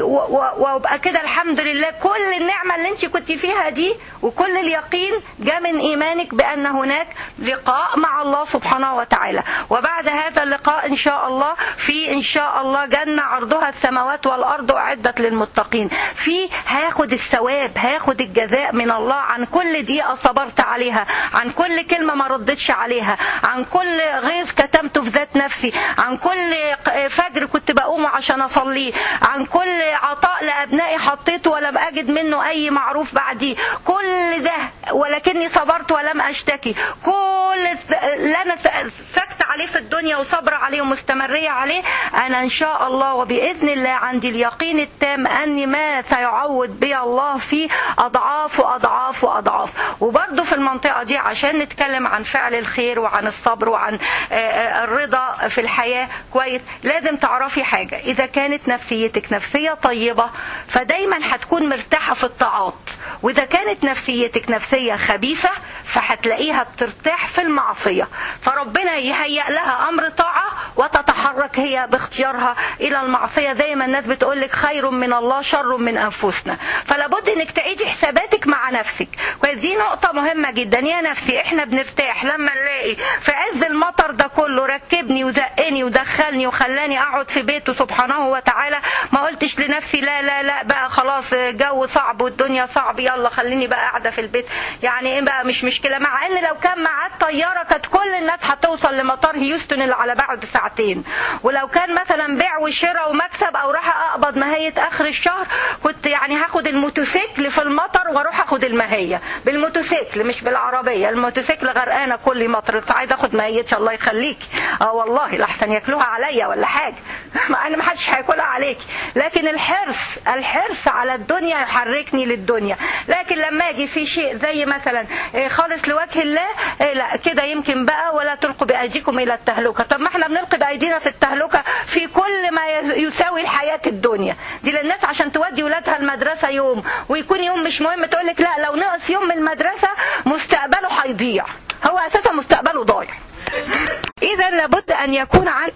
وابقى كده الحمد لله كل النعمة اللي انت كنت فيها دي وكل اليقين جاء من إيمانك بأن هناك لقاء مع الله سبحانه وتعالى وبعد هذا اللقاء إن شاء الله في إن شاء الله جنة عرضها السماوات والأرض أعدت للمتقين في هاخد الثواب هاخد الجزاء من الله عن كل دقيقة صبرت عليها عن كل كلمة ما ردتش عليها عن كل غيظ كتمته في ذات نفسي عن كل فجر كنت بقوم عشان أصليه عن كل عطاء لأبنائي حطيته ولم أجد منه أي معروف بعديه كل ده ولكني صبرت ولم أشتكي كل اللي أنا سكت عليه في الدنيا وصبر عليه ومستمرية عليه أنا إن شاء الله وبإذن الله عندي اليقين التام أني ما سيعوض بي الله فيه أضعاف وأضعاف وأضعاف وبرضه في المنطقة دي عشان نتكلم عن فعل الخير وعن الصبر وعن الرضا في الحياة كويس لازم تعرفي حاجة إذا كانت نفسيتك نفسية طيبة فدايما هتكون مرتاحة في الطاعات وإذا كانت نفسيتك نفسية خبيثة فهتلاقيها بترتاح في المعصية فربنا يهيأ لها أمر طاعة وتتحرك هي باختيارها إلى المعصية زي ما الناس بتقولك خير من الله شر من أنفسنا فلا بد إنك تعيدي حساباتك مع نفسك كويس دي نقطة مهمة جدا يا نفسي احنا بنرتاح لما نلاقي في عز المطر ده كله ركبني وزقني ودخلني وخلاني اقعد في بيته سبحانه وتعالى ما قلتش لنفسي لا لا لا بقى خلاص جو صعب والدنيا صعب يلا خليني بقى قاعدة في البيت يعني ايه بقى مش مشكلة مع ان لو كان معاه طيارة كانت كل الناس هتوصل لمطار هيوستن اللي على بعد ساعتين ولو كان مثلا بيع وشراء ومكسب او راح اقبض ماهية اخر الشهر كنت يعني هاخد الموتوسيكل في المطر واروح اخد الماهية بالموتوسيكل مش بالعربية الموتوسيكل غرقانة كل مطر عايز اخد ماهيتش الله يخليك اه والله لحسن ياكلوها عليا ولا حاجة مع ان محدش هياكلها عليك لكن الحرص الحرص على الدنيا يحركني للدنيا لكن لما اجي في شيء زي مثلا إيه خالص لوجه الله إيه لا كده يمكن بقى ولا تلقوا بايديكم الى التهلكه طب ما احنا بنلقي بايدينا في التهلكه في كل ما يساوي الحياه الدنيا دي للناس عشان تودي ولادها المدرسه يوم ويكون يوم مش مهم تقول لك لا لو نقص يوم من المدرسه مستقبله هيضيع هو اساسا مستقبله ضايع اذا لابد ان يكون عن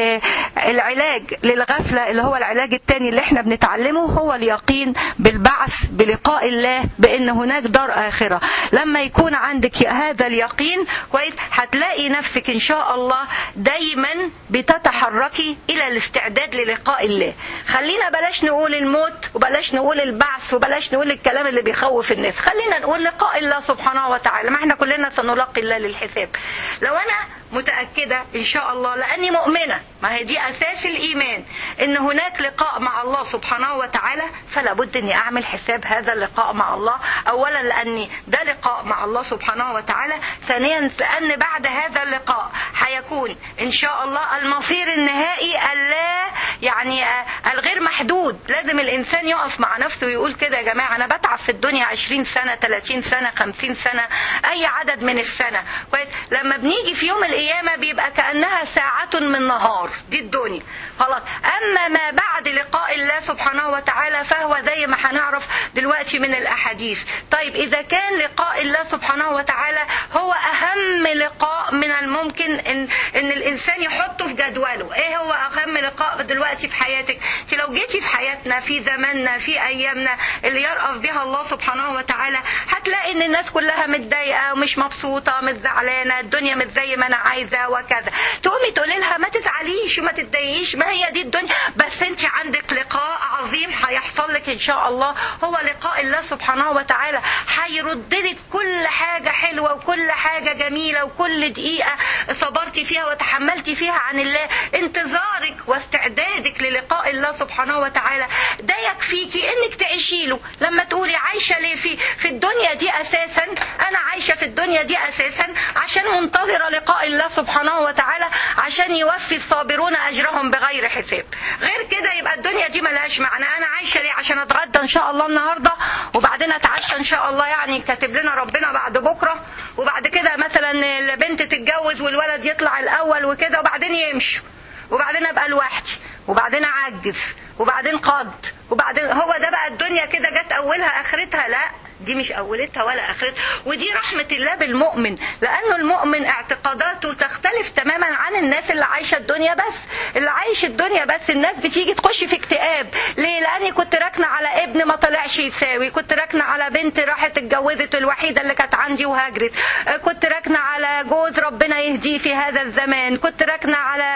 العلاج للغفله اللي هو العلاج الثاني اللي احنا بنتعلمه هو اليقين بالبعث بلقاء الله بان هناك دار اخره لما يكون عندك هذا اليقين كويس هتلاقي نفسك ان شاء الله دايما بتتحركي الى الاستعداد للقاء الله خلينا بلاش نقول الموت وبلاش نقول البعث وبلاش نقول الكلام اللي بيخوف الناس خلينا نقول لقاء الله سبحانه وتعالى ما احنا كلنا سنلاقي الله للحساب لو انا متأكدة إن شاء الله لأني مؤمنة ما هي دي أساس الإيمان إن هناك لقاء مع الله سبحانه وتعالى فلا بد إني أعمل حساب هذا اللقاء مع الله أولا لأني ده لقاء مع الله سبحانه وتعالى ثانيا لأن بعد هذا اللقاء هيكون إن شاء الله المصير النهائي اللا يعني الغير محدود لازم الإنسان يقف مع نفسه ويقول كده يا جماعة أنا بتعب في الدنيا 20 سنة 30 سنة 50 سنة أي عدد من السنة كويس لما بنيجي في يوم القيامة بيبقى كأنها ساعة من نهار دي الدنيا خلاص أما ما بعد لقاء الله سبحانه وتعالى فهو زي ما هنعرف دلوقتي من الأحاديث طيب إذا كان لقاء الله سبحانه وتعالى هو أهم لقاء من الممكن إن, إن الإنسان يحطه في جدوله إيه هو أهم لقاء دلوقتي في حياتك انت لو جيتي في حياتنا في زماننا في أيامنا اللي يرأف بها الله سبحانه وتعالى هتلاقي إن الناس كلها متضايقة ومش مبسوطة مش زعلانة الدنيا مش زي ما أنا عايزة وكذا تقومي تقولي لها ما تزعليش وما تتضايقيش ما هي دي الدنيا بس انت عندك لقاء عظيم هيحصل لك ان شاء الله هو لقاء الله سبحانه وتعالى هيرد لك كل حاجة حلوة وكل حاجة جميلة وكل دقيقة صبرتي فيها وتحملتي فيها عن الله انتظارك واستعدادك للقاء الله سبحانه وتعالى ده يكفيكي انك تعيشي له لما تقولي عايشة ليه في في الدنيا دي اساسا انا عايشة في الدنيا دي اساسا عشان منتظرة لقاء الله سبحانه وتعالى عشان يوفي الصابرون اجرهم بغير حساب غير كده يبقى الدنيا دي ملهاش معنى انا عايشه ليه عشان اتغدى ان شاء الله النهارده وبعدين اتعشى ان شاء الله يعني كاتب لنا ربنا بعد بكره وبعد كده مثلا البنت تتجوز والولد يطلع الاول وكده وبعدين يمشوا وبعدين ابقى لوحدي وبعدين اعجز وبعدين قد وبعدين هو ده بقى الدنيا كده جت اولها اخرتها لا دي مش اولتها ولا اخرتها ودي رحمه الله بالمؤمن لانه المؤمن اعتقاداته تختلف تماما عن الناس اللي عايشه الدنيا بس اللي عايش الدنيا بس الناس بتيجي تخش في اكتئاب ليه لاني كنت راكنه على ابن ما طلعش يساوي كنت راكنه على بنت راحت اتجوزت الوحيده اللي كانت عندي وهاجرت كنت راكنه على جوز ربنا يهديه في هذا الزمان كنت راكنه على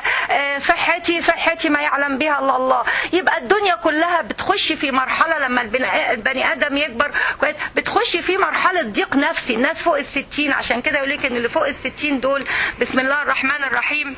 صحتي صحتي ما يعلم بها الا الله يبقى الدنيا كلها بتخش في مرحله لما البني ادم يكبر بتخش في مرحلة ضيق نفسي الناس فوق الستين عشان كده يقول لك ان اللي فوق الستين دول بسم الله الرحمن الرحيم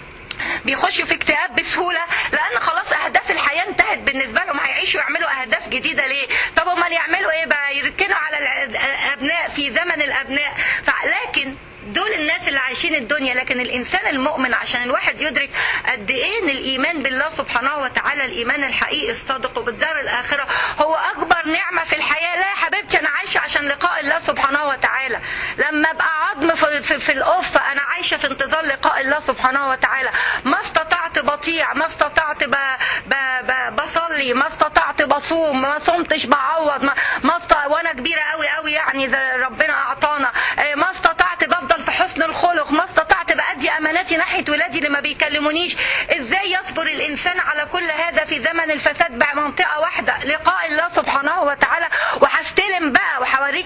بيخشوا في اكتئاب بسهولة لأن خلاص أهداف الحياة انتهت بالنسبة لهم هيعيشوا يعملوا أهداف جديدة ليه؟ طب امال يعملوا إيه بقى؟ يركنوا على الأبناء في زمن الأبناء لكن دول الناس اللي عايشين الدنيا لكن الانسان المؤمن عشان الواحد يدرك قد ايه ان الايمان بالله سبحانه وتعالى الايمان الحقيقي الصادق وبالدار الاخره هو اكبر نعمه في الحياه لا يا حبيبتي انا عايشه عشان لقاء الله سبحانه وتعالى لما ابقى عظم في, في, في القفه انا عايشه في انتظار لقاء الله سبحانه وتعالى ما استطعت بطيع ما استطعت ب ب ب بصلي ما استطعت بصوم ما صمتش بعوض ما, ما استطعت وانا كبيره قوي قوي يعني ده ربنا اعطانا ما استطعت بفضل في حسن الخلق ما استطعت بأدي أماناتي ناحية ولادي اللي ما بيكلمونيش إزاي يصبر الإنسان على كل هذا في زمن الفساد بمنطقة واحدة لقاء الله سبحانه وتعالى وهستلم بقى وهوريك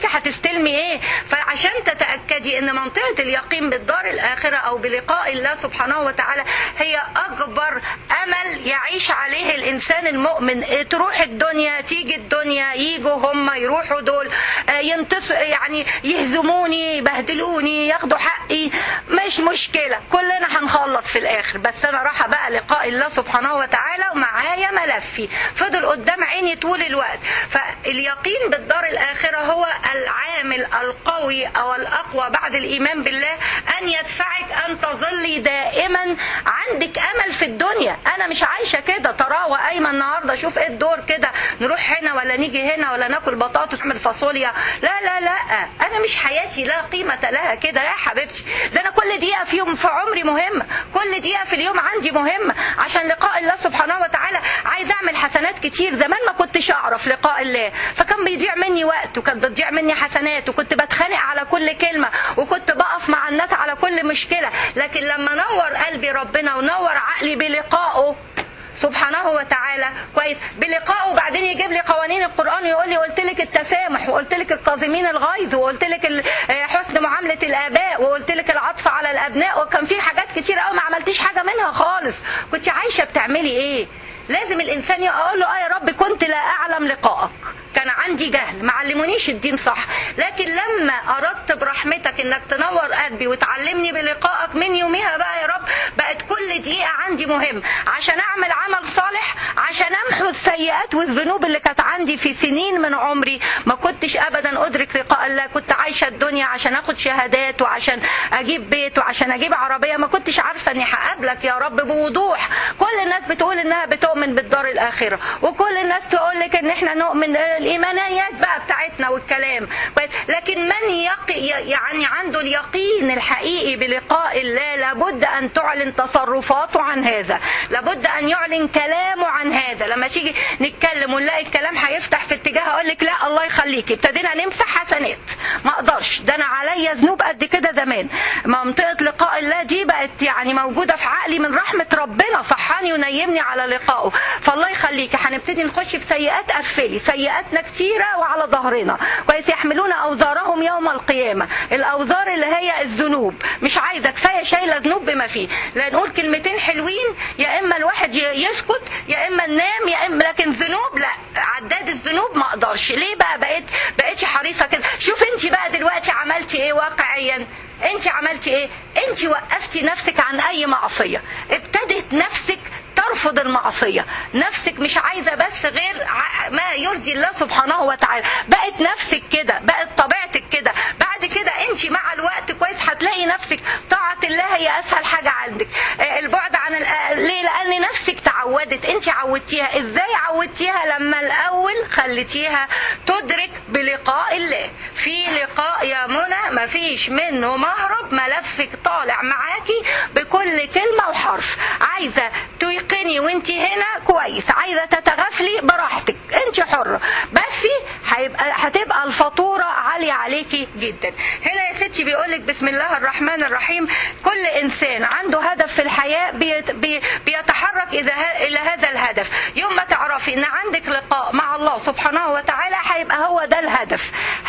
عرفتي هتستلمي ايه فعشان تتاكدي ان منطقه اليقين بالدار الاخره او بلقاء الله سبحانه وتعالى هي اكبر امل يعيش عليه الانسان المؤمن تروح الدنيا تيجي الدنيا يجوا هم يروحوا دول ينتص يعني يهزموني يبهدلوني ياخدوا حقي مش مشكله كلنا هنخلص في الاخر بس انا رايحه بقى لقاء الله سبحانه وتعالى ومعايا ملفي فضل قدام عيني طول الوقت فاليقين بالدار الاخره هو العامل القوي او الاقوى بعد الايمان بالله ان يدفعك ان تظلي دائما عندك امل في الدنيا انا مش عايشه كده تراوى قايمه النهارده اشوف ايه الدور كده نروح هنا ولا نيجي هنا ولا ناكل بطاطس نعمل فاصوليا لا لا لا انا مش حياتي لا قيمه لها كده يا حبيبتي ده انا كل دقيقه في يوم في عمري مهمه كل دقيقه في اليوم عندي مهمه عشان لقاء الله سبحانه وتعالى عايز اعمل حسنات كتير زمان ما كنتش اعرف لقاء الله فكان بيضيع مني وقت وكانت بتضيع مني حسنات وكنت بتخانق على كل كلمه وكنت بقف مع الناس على كل مشكله لكن لما نور قلبي ربنا ونور عقلي بلقائه سبحانه وتعالى كويس بلقائه وبعدين يجيب لي قوانين القران ويقول لي قلت لك التسامح وقلت لك الكاظمين الغيظ وقلت لك حسن معامله الاباء وقلت لك العطف على الابناء وكان في حاجات كتير قوي ما عملتيش حاجه منها خالص كنت عايشه بتعملي ايه لازم الانسان يقول له اه يا رب كنت لا اعلم لقائك كان عندي جهل ما علمونيش الدين صح لكن لما اردت برحمتك انك تنور قلبي وتعلمني بلقائك من يومها بقى يا رب بقت كل دقيقه عندي مهم عشان اعمل عمل صالح عشان امحو السيئات والذنوب اللي كانت عندي في سنين من عمري ما كنتش ابدا ادرك لقاء الله كنت عايشه الدنيا عشان اخد شهادات وعشان اجيب بيت وعشان اجيب عربيه ما كنتش عارفه اني هقابلك يا رب بوضوح كل الناس بتقول انها بتؤمن بالدار الاخره وكل الناس تقول لك ان احنا نؤمن الايمانيات بقى بتاعتنا والكلام لكن من يقي يعني عنده اليقين الحقيقي بلقاء الله لابد ان تعلن تصرفاته عن هذا لابد ان يعلن كلامه عن هذا لما تيجي نتكلم ونلاقي الكلام هيفتح في اتجاه اقول لك لا الله يخليكي ابتدينا نمسح حسنات ما اقدرش ده انا عليا ذنوب قد كده زمان منطقه لقاء الله دي بقت يعني موجوده في عقلي من رحمه ربنا صحاني ونيمني على لقائه فالله يخليكي هنبتدي نخش في سيئات قفلي سيئاتنا كتيره وعلى ظهرنا كويس يحملون اوزارهم يوم القيامه الاوزار اللي هي الذنوب مش عايزه كفايه شايله ذنوب بما فيه لا نقول كلمتين حلوين يا اما الواحد يسكت يا اما ننام يا اما لكن ذنوب لا عداد الذنوب ما اقدرش ليه بقى بقيت بقيتش حريصه كده شوف انت بقى دلوقتي عملتي ايه واقعيا انت عملتي ايه انت وقفتي نفسك عن اي معصيه ابتدت نفسك ترفض المعصيه نفسك مش عايزه بس غير ما يرضي الله سبحانه وتعالى بقت نفسك كده بقت طبيعتك كده بعد كده انت مع الوقت كويس هتلاقي نفسك طاعه الله هي اسهل حاجه عندك البعد عن ليه لان نفسك تعودت انت عودتيها ازاي عودتيها لما الاول خليتيها تدرك بلقاء الله في لقاء يا منى مفيش منه مهرب ملفك طالع معاكي بكل كلمه وحرف عايزه تيقني وانت هنا كويس عايزه تتغافلي براحتك انت حره بس هيبقى هتبقى الفاتوره عاليه عليكي جدا هنا يا ستي بيقول لك بسم الله الرحمن الرحيم كل انسان عنده هدف في الحياه بيت بي بيتحرك اذا الى هذا الهدف يوم ما تعرفي ان عندك لقاء مع الله سبحانه وتعالى هيبقى هو ده الهدف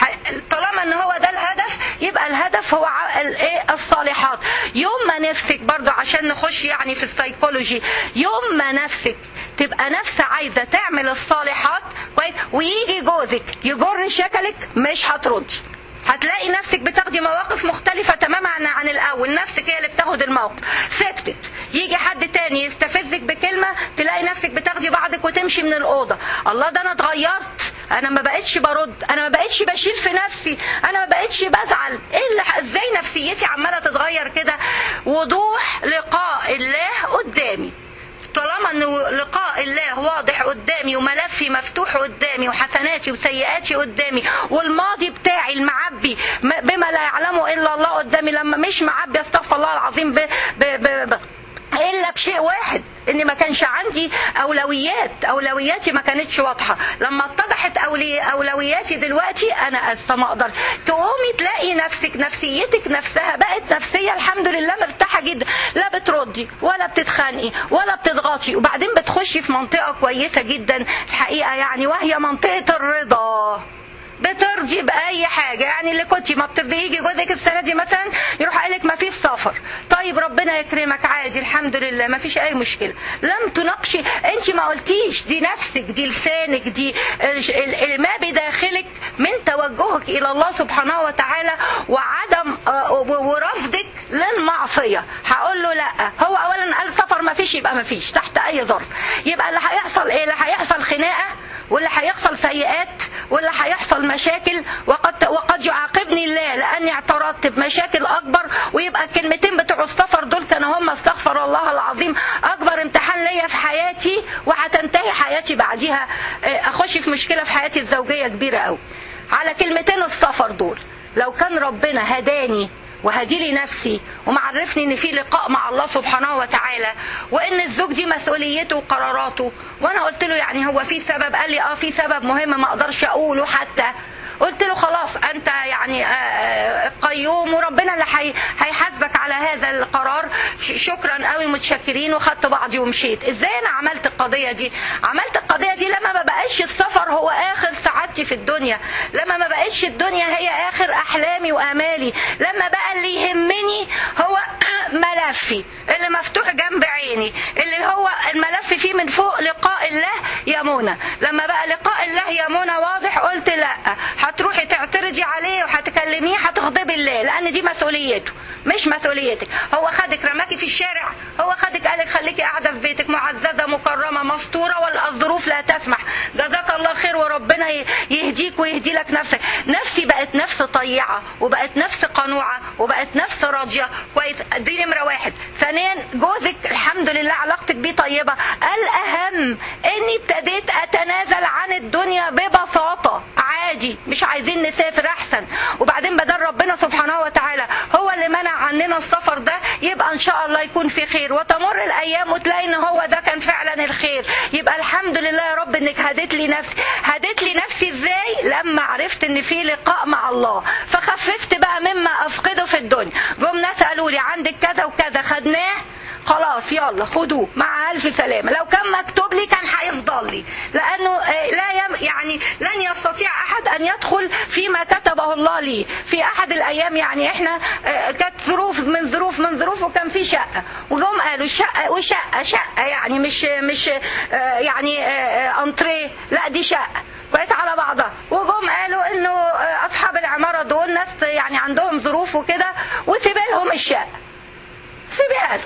طالما ان هو ده الهدف يبقى الهدف هو الايه الصالحات يوم ما نفسك برضو عشان نخش يعني في السيكولوجي يوم ما نفسك تبقى نفس عايزه تعمل الصالحات كويس ويجي جوزك يجر شكلك مش هتردي هتلاقي نفسك بتاخدي مواقف مختلفة تماما عن, عن الأول نفسك هي اللي بتاخد الموقف سكتت يجي حد تاني يستفزك بكلمة تلاقي نفسك بتاخدي بعضك وتمشي من الأوضة الله ده أنا اتغيرت انا ما بقتش برد انا ما بقتش بشيل في نفسي انا ما بقتش بزعل ايه اللي ازاي نفسيتي عماله تتغير كده وضوح لقاء الله قدامي طالما ان لقاء الله واضح قدامي وملفي مفتوح قدامي وحسناتي وسيئاتي قدامي والماضي بتاعي المعبي بما لا يعلمه الا الله قدامي لما مش معبي استغفر الله العظيم ب ب ب ب الا بشيء واحد ان ما كانش عندي اولويات اولوياتي ما كانتش واضحه لما اتضحت أولي اولوياتي دلوقتي انا اسفه ما اقدر تقومي تلاقي نفسك نفسيتك نفسها بقت نفسيه الحمد لله مرتاحه جدا لا بتردي ولا بتتخانقي ولا بتضغطي وبعدين بتخشي في منطقه كويسه جدا الحقيقه يعني وهي منطقه الرضا بترضي باي حاجه يعني اللي كنت ما بترضي يجي جوزك السنه دي مثلا يروح قال لك ما فيش سفر طيب ربنا يكرمك عادي الحمد لله ما فيش اي مشكله لم تناقشي انت ما قلتيش دي نفسك دي لسانك دي ال- ال- ما بداخلك من توجهك الى الله سبحانه وتعالى وعدم آه، ورفضك للمعصيه هقول له لا هو اولا قال سفر ما فيش يبقى ما فيش تحت اي ظرف يبقى اللي هيحصل ايه اللي هيحصل خناقه واللي هيحصل سيئات واللي هيحصل مشاكل وقد وقد يعاقبني الله لاني اعترضت بمشاكل اكبر ويبقى الكلمتين بتوع السفر دول كانوا هم استغفر الله العظيم اكبر امتحان ليا في حياتي وهتنتهي حياتي بعديها آه، اخش في مشكله في حياتي الزوجيه كبيره قوي على كلمتين السفر دول لو كان ربنا هداني وهدي لي نفسي ومعرفني ان في لقاء مع الله سبحانه وتعالى وان الزوج دي مسؤوليته وقراراته وانا قلت له يعني هو في سبب قال لي اه في سبب مهم ما اقدرش اقوله حتى قلت له خلاص انت يعني آه، آه، قيوم وربنا اللي هي- هيحاسبك على هذا القرار ش- شكرا قوي متشكرين وخدت بعضي ومشيت ازاي انا عملت القضيه دي عملت القضيه دي لما ما بقاش السفر هو اخر سعادتي في الدنيا لما ما بقاش الدنيا هي اخر احلامي وامالي لما بقى اللي يهمني هو ملفي اللي مفتوح جنب عيني اللي هو الملف فيه من فوق لقاء الله يا منى لما بقى لقاء الله يا منى واضح قلت لا هتروحي تعترضي عليه وهتكلميه هتغضبي الله لان دي مسؤوليته مش مسؤوليتك هو خدك رماكي في الشارع هو خدك قالك خليكي قاعده في بيتك معززه مكرمه مستوره والظروف لا تسمح جزاك الله خير وربنا ي- يهديك ويهدي لك نفسك نفسي بقت نفس طيعه وبقت نفس قنوعه وبقت نفس راضيه كويس دي نمره واحد ثانيا جوزك الحمد لله علاقتك بيه طيبه الاهم اني ابتديت اتنازل عن الدنيا ببساطه عادي مش عايزين نسافر احسن وبعدين بدل ربنا سبحانه وتعالى هو اللي منع عننا السفر ده يبقى ان شاء الله يكون في خير وتمر الايام وتلاقي ان هو ده كان فعلا الخير يبقى الحمد لله يا رب انك هديت لي نفسي هديت لي نفسي ازاي لما عرفت ان في لقاء مع الله فخففت بقى مما افقده في الدنيا جم ناس قالوا لي عندك كذا وكذا خدناه خلاص يلا خدوه مع الف سلامه لو كان مكتوب لي كان هيفضل لي لانه آه، لا يم يعني لن يستطيع احد ان يدخل فيما كتبه الله لي في احد الايام يعني احنا آه، كانت ظروف من ظروف من ظروف وكان في شقه وجم قالوا شقه وشقه شقه يعني مش مش آه، يعني آه، آه، انتريه لا دي شقه كويس على بعضها وجم قالوا انه آه، اصحاب العماره دول ناس يعني عندهم ظروف وكده وسيب لهم الشقه سيبها له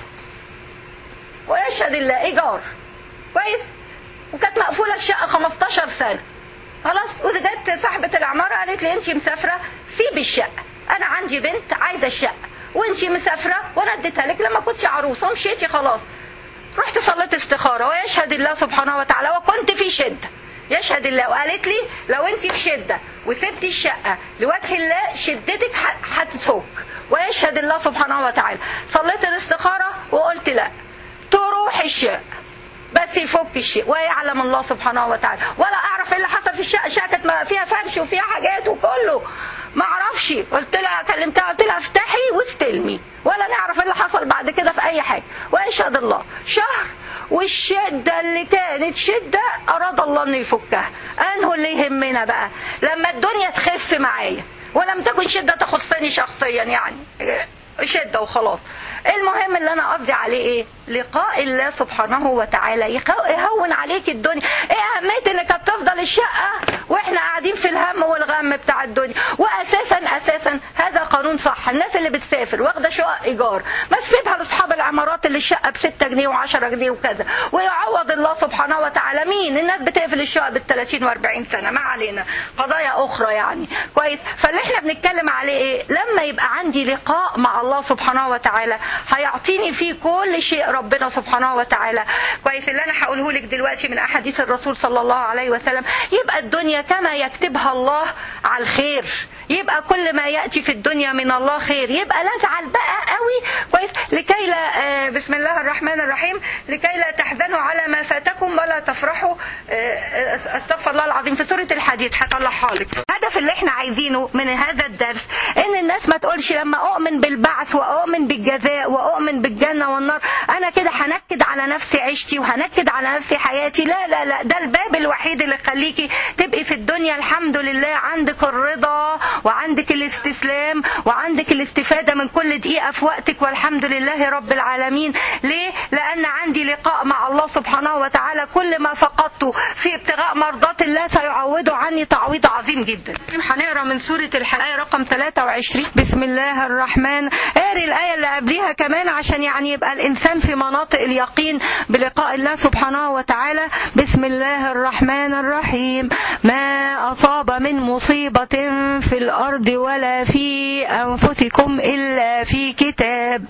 ويشهد الله ايجار كويس وكانت مقفوله الشقه 15 سنه خلاص وجت صاحبه العماره قالت لي انت مسافره سيبي الشقه انا عندي بنت عايزه الشقه وانت مسافره وانا اديتها لك لما كنت عروسه ومشيتي خلاص رحت صليت استخاره ويشهد الله سبحانه وتعالى وكنت في شده يشهد الله وقالت لي لو انت في شده وسبتي الشقه لوجه الله شدتك ح- هتفك ويشهد الله سبحانه وتعالى صليت الاستخاره وقلت لا تروح الشقه بس يفك الشيء ويعلم الله سبحانه وتعالى ولا اعرف ايه اللي حصل في الشقه الشقه كانت ما فيها فرش وفيها حاجات وكله ما اعرفش قلت لها كلمتها قلت لها افتحي واستلمي ولا نعرف ايه اللي حصل بعد كده في اي حاجه ويشهد الله شهر والشده اللي كانت شده اراد الله انه يفكها انه اللي يهمنا بقى لما الدنيا تخف معايا ولم تكن شده تخصني شخصيا يعني شده وخلاص المهم اللي انا قصدي عليه ايه لقاء الله سبحانه وتعالى يخ- يهون عليك الدنيا ايه اهميه انك هتفضل الشقه واحنا قاعدين في الهم والغم بتاع الدنيا واساسا اساسا هذا قانون صح الناس اللي بتسافر واخده شقق ايجار ما تسيبها لاصحاب العمارات اللي الشقه ب 6 جنيه و10 جنيه وكذا ويعوض الله سبحانه وتعالى مين الناس بتقفل الشقق بال 30 و40 سنه ما علينا قضايا اخرى يعني كويس فاللي احنا بنتكلم عليه ايه لما يبقى عندي لقاء مع الله سبحانه وتعالى هيعطيني فيه كل شيء ربنا سبحانه وتعالى كويس اللي انا هقوله لك دلوقتي من احاديث الرسول صلى الله عليه وسلم يبقى الدنيا كما يكتبها الله على الخير يبقى كل ما ياتي في الدنيا من الله خير يبقى لا ازعل بقى قوي كويس لكي لا آه، بسم الله الرحمن الرحيم لكي لا تحزنوا على ما فاتكم ولا تفرحوا آه، آه، استغفر الله العظيم في سوره الحديد هطلعها لك الهدف اللي احنا عايزينه من هذا الدرس ان الناس ما تقولش لما اؤمن بالبعث واؤمن بالجزاء واؤمن بالجنه والنار انا كده هنكد على نفسي عيشتي وهنكد على نفسي حياتي لا لا لا ده الباب الوحيد اللي يخليكي تبقي في الدنيا الحمد لله عندك الرضا وعندك الاستسلام وعندك الاستفاده من كل دقيقه في وقتك والحمد لله رب العالمين ليه لان عندي لقاء مع الله سبحانه وتعالى كل ما فقدته في ابتغاء مرضات الله سيعوضه عني تعويض عظيم جدا هنقرا من سوره الحلقه رقم 23 بسم الله الرحمن قاري الايه اللي قبليها كمان عشان يعني يبقى الانسان في مناطق اليقين بلقاء الله سبحانه وتعالى بسم الله الرحمن الرحيم ما اصاب من مصيبه في الارض ولا في انفسكم الا في كتاب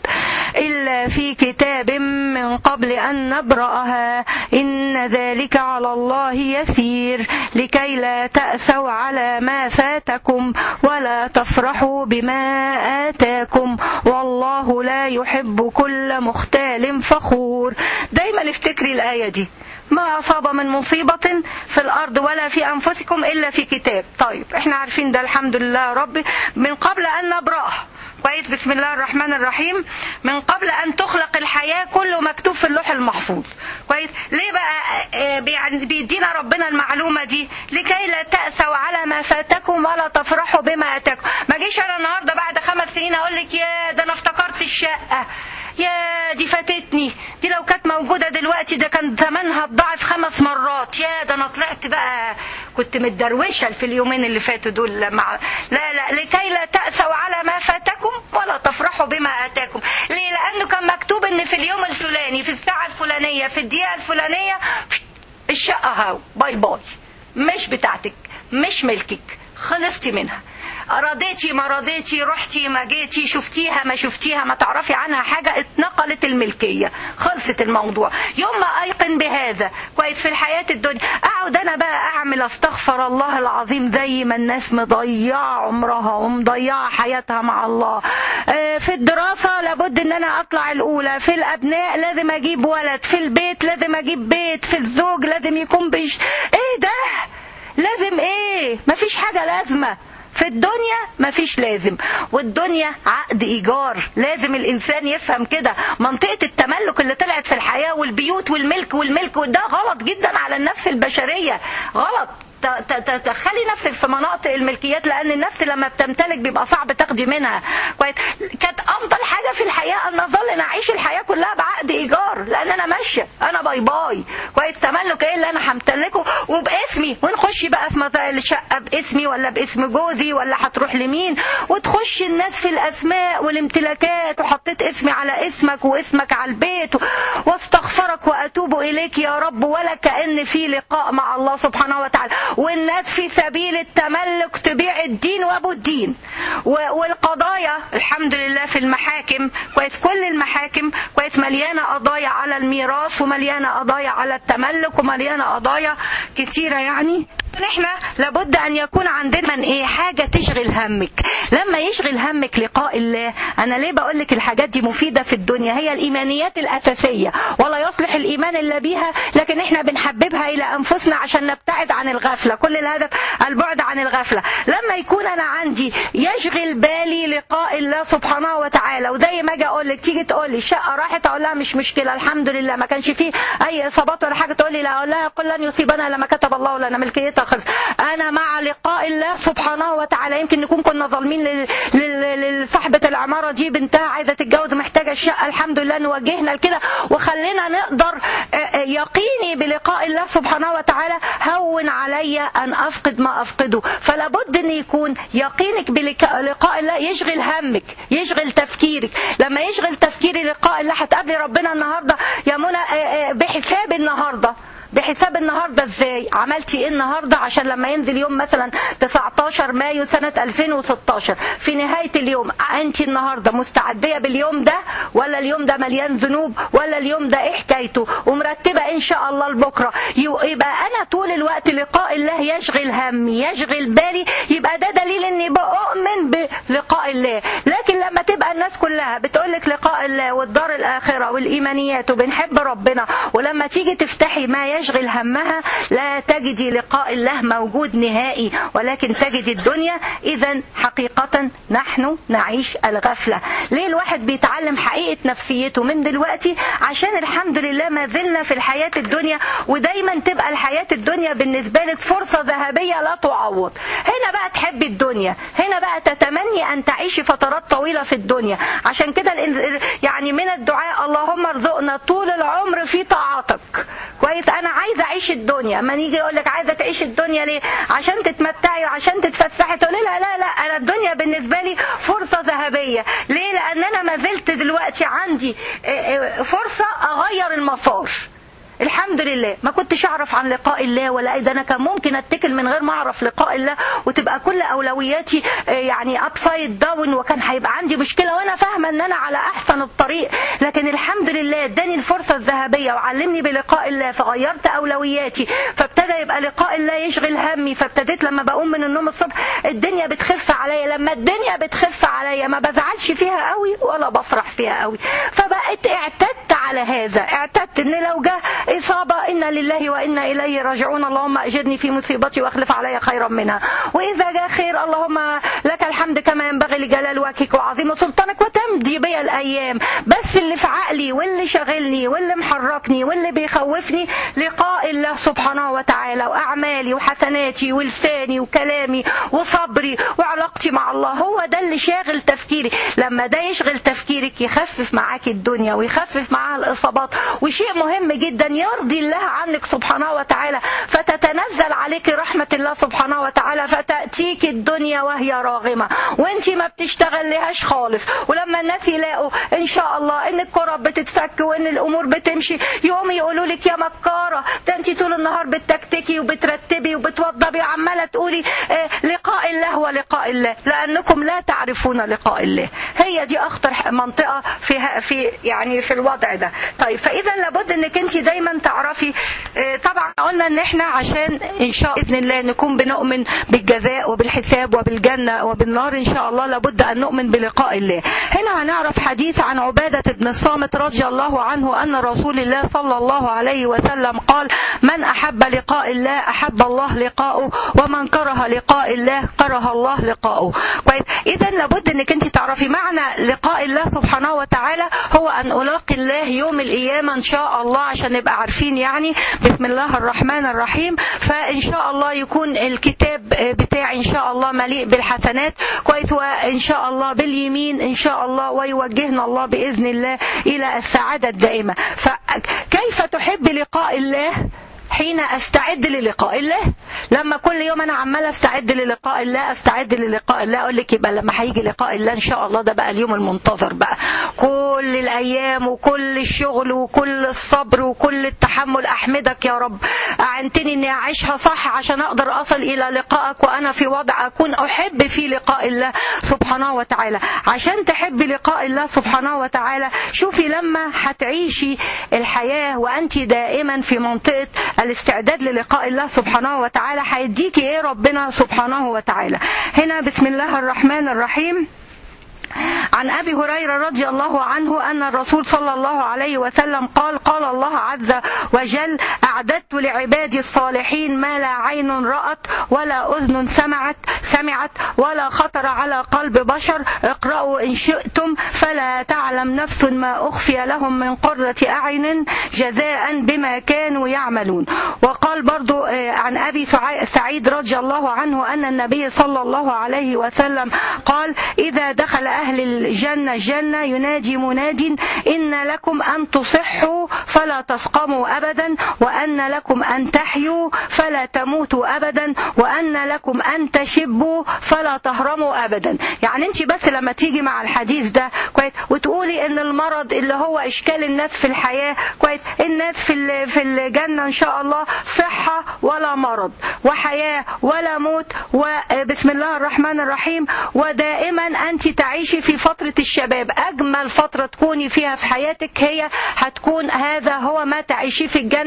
الا في كتاب من قبل ان نبراها ان ذلك على الله يسير لكي لا تاسوا على ما فاتكم ولا تفرحوا بما اتاكم والله لا يحب كل مختال فخور دايما افتكري الايه دي ما أصاب من مصيبة في الأرض ولا في أنفسكم إلا في كتاب طيب احنا عارفين ده الحمد لله ربي من قبل أن نبرأها كويس بسم الله الرحمن الرحيم من قبل أن تخلق الحياة كله مكتوب في اللوح المحفوظ كويس ليه بقى آه، بيع- بيدينا ربنا المعلومة دي لكي لا تأسوا على ما فاتكم ولا تفرحوا بما أتاكم ما جيش أنا النهاردة بعد خمس سنين أقول لك يا ده أنا افتكرت الشقة يا دي فاتتني دي لو كانت موجودة دلوقتي ده كان ثمنها اتضاعف خمس مرات يا ده انا طلعت بقى كنت متدروشة في اليومين اللي فاتوا دول مع لا لا لكي لا تأسوا على ما فاتكم ولا تفرحوا بما آتاكم ليه لأنه كان مكتوب ان في اليوم الفلاني في الساعة الفلانية في الدقيقة الفلانية الشقة هاو باي باي مش بتاعتك مش ملكك خلصتي منها رضيتي ما رضيتي رحتي ما جيتي شفتيها ما شفتيها ما تعرفي عنها حاجة اتنقلت الملكية خلصت الموضوع يوم ما أيقن بهذا كويس في الحياة الدنيا أقعد أنا بقى أعمل أستغفر الله العظيم زي ما الناس مضيعة عمرها ومضيعة حياتها مع الله آه، في الدراسة لابد ان انا اطلع الاولى في الابناء لازم اجيب ولد في البيت لازم اجيب بيت في الزوج لازم يكون بيش ايه ده لازم ايه مفيش حاجة لازمة في الدنيا مفيش لازم والدنيا عقد ايجار لازم الانسان يفهم كده منطقه التملك اللي طلعت في الحياه والبيوت والملك والملك وده غلط جدا على النفس البشريه غلط ت- ت- ت- تخلي نفسك في مناطق الملكيات لان النفس لما بتمتلك بيبقى صعب تاخدي منها كويس كانت افضل حاجه في الحياه ان اظل نعيش الحياه كلها بعقد ايجار لان انا ماشيه انا باي باي كويس تملك ايه اللي انا همتلكه وباسمي ونخش بقى في مسائل الشقه باسمي ولا باسم جوزي ولا هتروح لمين وتخش الناس في الاسماء والامتلاكات وحطيت اسمي على اسمك واسمك على البيت واستغفرك واتوب اليك يا رب ولا كان في لقاء مع الله سبحانه وتعالى والناس في سبيل التملك تبيع الدين وابو الدين و- والقضايا الحمد لله في المحاكم كويس كل المحاكم كويس مليانه قضايا على الميراث ومليانه قضايا على التملك ومليانه قضايا كتيره يعني احنا لابد ان يكون عندنا من ايه حاجه تشغل همك لما يشغل همك لقاء الله انا ليه بقول لك الحاجات دي مفيده في الدنيا هي الايمانيات الاساسيه ولا يصلح الايمان الا بها لكن احنا بنحببها الى انفسنا عشان نبتعد عن الغفله كل الهدف البعد عن الغفله لما يكون انا عندي يشغل بالي لقاء الله سبحانه وتعالى وزي ما اجي اقول لك تيجي تقول لي الشقه راحت اقول لها مش مشكله الحمد لله ما كانش فيه اي اصابات ولا حاجه تقول لي لا اقول لها قل لن يصيبنا الا ما كتب الله لنا ملكيتها خلص انا مع لقاء الله سبحانه وتعالى يمكن نكون كنا ظالمين لل- لل- لصاحبه العماره دي بنتها عايزه تتجوز محتاجه الشقه الحمد لله نوجهنا لكده وخلينا نقدر آه، آه، يقيني بلقاء الله سبحانه وتعالى هون علي ان افقد ما افقده فلا بد ان يكون يقينك بلقاء الله يشغل همك يشغل تفكيرك لما يشغل تفكيري لقاء الله هتقابلي ربنا النهارده يا منى آه، آه، بحساب النهارده بحساب النهارده ازاي عملتي ايه النهارده عشان لما ينزل يوم مثلا 19 مايو سنه 2016 في نهايه اليوم انت النهارده مستعديه باليوم ده ولا اليوم ده مليان ذنوب ولا اليوم ده ايه حكايته ومرتبه ان شاء الله لبكره يو- يبقى انا طول الوقت لقاء الله يشغل همي يشغل بالي يبقى ده دليل اني بؤمن بلقاء الله لكن لما تبقى الناس كلها بتقولك لقاء الله والدار الآخرة والإيمانيات وبنحب ربنا ولما تيجي تفتحي ما يشغل همها لا تجدي لقاء الله موجود نهائي ولكن تجد الدنيا إذا حقيقة نحن نعيش الغفلة ليه الواحد بيتعلم حقيقة نفسيته من دلوقتي عشان الحمد لله ما زلنا في الحياة الدنيا ودايما تبقى الحياة الدنيا بالنسبة لك فرصة ذهبية لا تعوض هنا بقى تحبي الدنيا هنا بقى تتمني أن تعيشي فترات طويلة في الدنيا عشان كده يعني من الدعاء اللهم ارزقنا طول العمر في طاعتك كويس انا عايزه اعيش الدنيا اما نيجي يقول لك عايزه تعيش الدنيا ليه عشان تتمتعي وعشان تتفسحي تقولي لا لا لا انا الدنيا بالنسبه لي فرصه ذهبيه ليه لان انا ما زلت دلوقتي عندي فرصه اغير المسار الحمد لله ما كنتش اعرف عن لقاء الله ولا اذا انا كان ممكن اتكل من غير ما اعرف لقاء الله وتبقى كل اولوياتي يعني ابسايد داون وكان هيبقى عندي مشكله وانا فاهمه ان انا على احسن الطريق لكن الحمد لله اداني الفرصه الذهبيه وعلمني بلقاء الله فغيرت اولوياتي فابتدى يبقى لقاء الله يشغل همي فابتديت لما بقوم من النوم الصبح الدنيا بتخف عليا لما الدنيا بتخف عليا ما بزعلش فيها قوي ولا بفرح فيها قوي فبقيت اعتدت على هذا اعتدت ان لو جه إصابة إنا لله وإنا إليه راجعون اللهم أجرني في مصيبتي وأخلف علي خيرا منها وإذا جاء خير اللهم لك الحمد كما ينبغي لجلال وجهك وعظيم سلطانك وتمضي بي الأيام بس اللي في عقلي واللي شاغلني واللي محركني واللي بيخوفني لقاء الله سبحانه وتعالى وأعمالي وحسناتي ولساني وكلامي وصبري وعلاقتي مع الله هو ده اللي شاغل تفكيري لما ده يشغل تفكيرك يخفف معاك الدنيا ويخفف معاها الإصابات وشيء مهم جدا يرضي الله عنك سبحانه وتعالى فتتنزل عليك رحمة الله سبحانه وتعالى فتأتيك الدنيا وهي راغمة وانت ما بتشتغليهاش خالص ولما الناس يلاقوا ان شاء الله ان الكرة بتتفك وان الامور بتمشي يوم يقولوا لك يا مكارة ده انت طول النهار بتكتكي وبترتبي وبتوضبي وعمالة تقولي اه لقاء الله ولقاء الله لانكم لا تعرفون لقاء الله هي دي اخطر منطقة في في يعني في الوضع ده طيب فاذا لابد انك انت دايما تعرفي طبعا قلنا ان احنا عشان ان شاء باذن الله نكون بنؤمن بالجزاء وبالحساب وبالجنه وبالنار ان شاء الله لابد ان نؤمن بلقاء الله هنا هنعرف حديث عن عباده بن الصامت رضي الله عنه ان رسول الله صلى الله عليه وسلم قال من احب لقاء الله احب الله لقاءه ومن كره لقاء الله كره الله لقاءه كويس اذا لابد انك انت تعرفي معنى لقاء الله سبحانه وتعالى هو ان الاقي الله يوم القيامه ان شاء الله عشان نبقى عارفين يعني بسم الله الرحمن الرحيم فإن شاء الله يكون الكتاب بتاعي إن شاء الله مليء بالحسنات كويس وإن شاء الله باليمين إن شاء الله ويوجهنا الله بإذن الله إلى السعادة الدائمة فكيف تحب لقاء الله حين استعد للقاء الله لما كل يوم انا عمال استعد للقاء الله استعد للقاء الله اقول لك يبقى لما هيجي لقاء الله ان شاء الله ده بقى اليوم المنتظر بقى كل الايام وكل الشغل وكل الصبر وكل التحمل احمدك يا رب اعنتني اني اعيشها صح عشان اقدر اصل الى لقائك وانا في وضع اكون احب في لقاء الله سبحانه وتعالى عشان تحبي لقاء الله سبحانه وتعالى شوفي لما هتعيشي الحياه وانت دائما في منطقه الاستعداد للقاء الله سبحانه وتعالى هيديكي ايه ربنا سبحانه وتعالى هنا بسم الله الرحمن الرحيم عن ابي هريره رضي الله عنه ان الرسول صلى الله عليه وسلم قال قال الله عز وجل اعددت لعبادي الصالحين ما لا عين رات ولا اذن سمعت سمعت ولا خطر على قلب بشر اقرأوا ان شئتم فلا تعلم نفس ما اخفي لهم من قرة اعين جزاء بما كانوا يعملون وقال برضو عن ابي سعيد رضي الله عنه ان النبي صلى الله عليه وسلم قال اذا دخل أهل الجنة الجنة ينادي مناد إن لكم أن تصحوا فلا تسقموا أبدا وأن لكم أن تحيوا فلا تموتوا أبدا وأن لكم أن تشبوا فلا تهرموا أبدا يعني أنت بس لما تيجي مع الحديث ده كويس وتقولي إن المرض اللي هو إشكال الناس في الحياة كويس الناس في في الجنة إن شاء الله صحة ولا مرض وحياة ولا موت وبسم الله الرحمن الرحيم ودائما أنت تعيشي في فترة الشباب أجمل فترة تكوني فيها في حياتك هي هتكون هذا هو ما تعيشيه في الجنة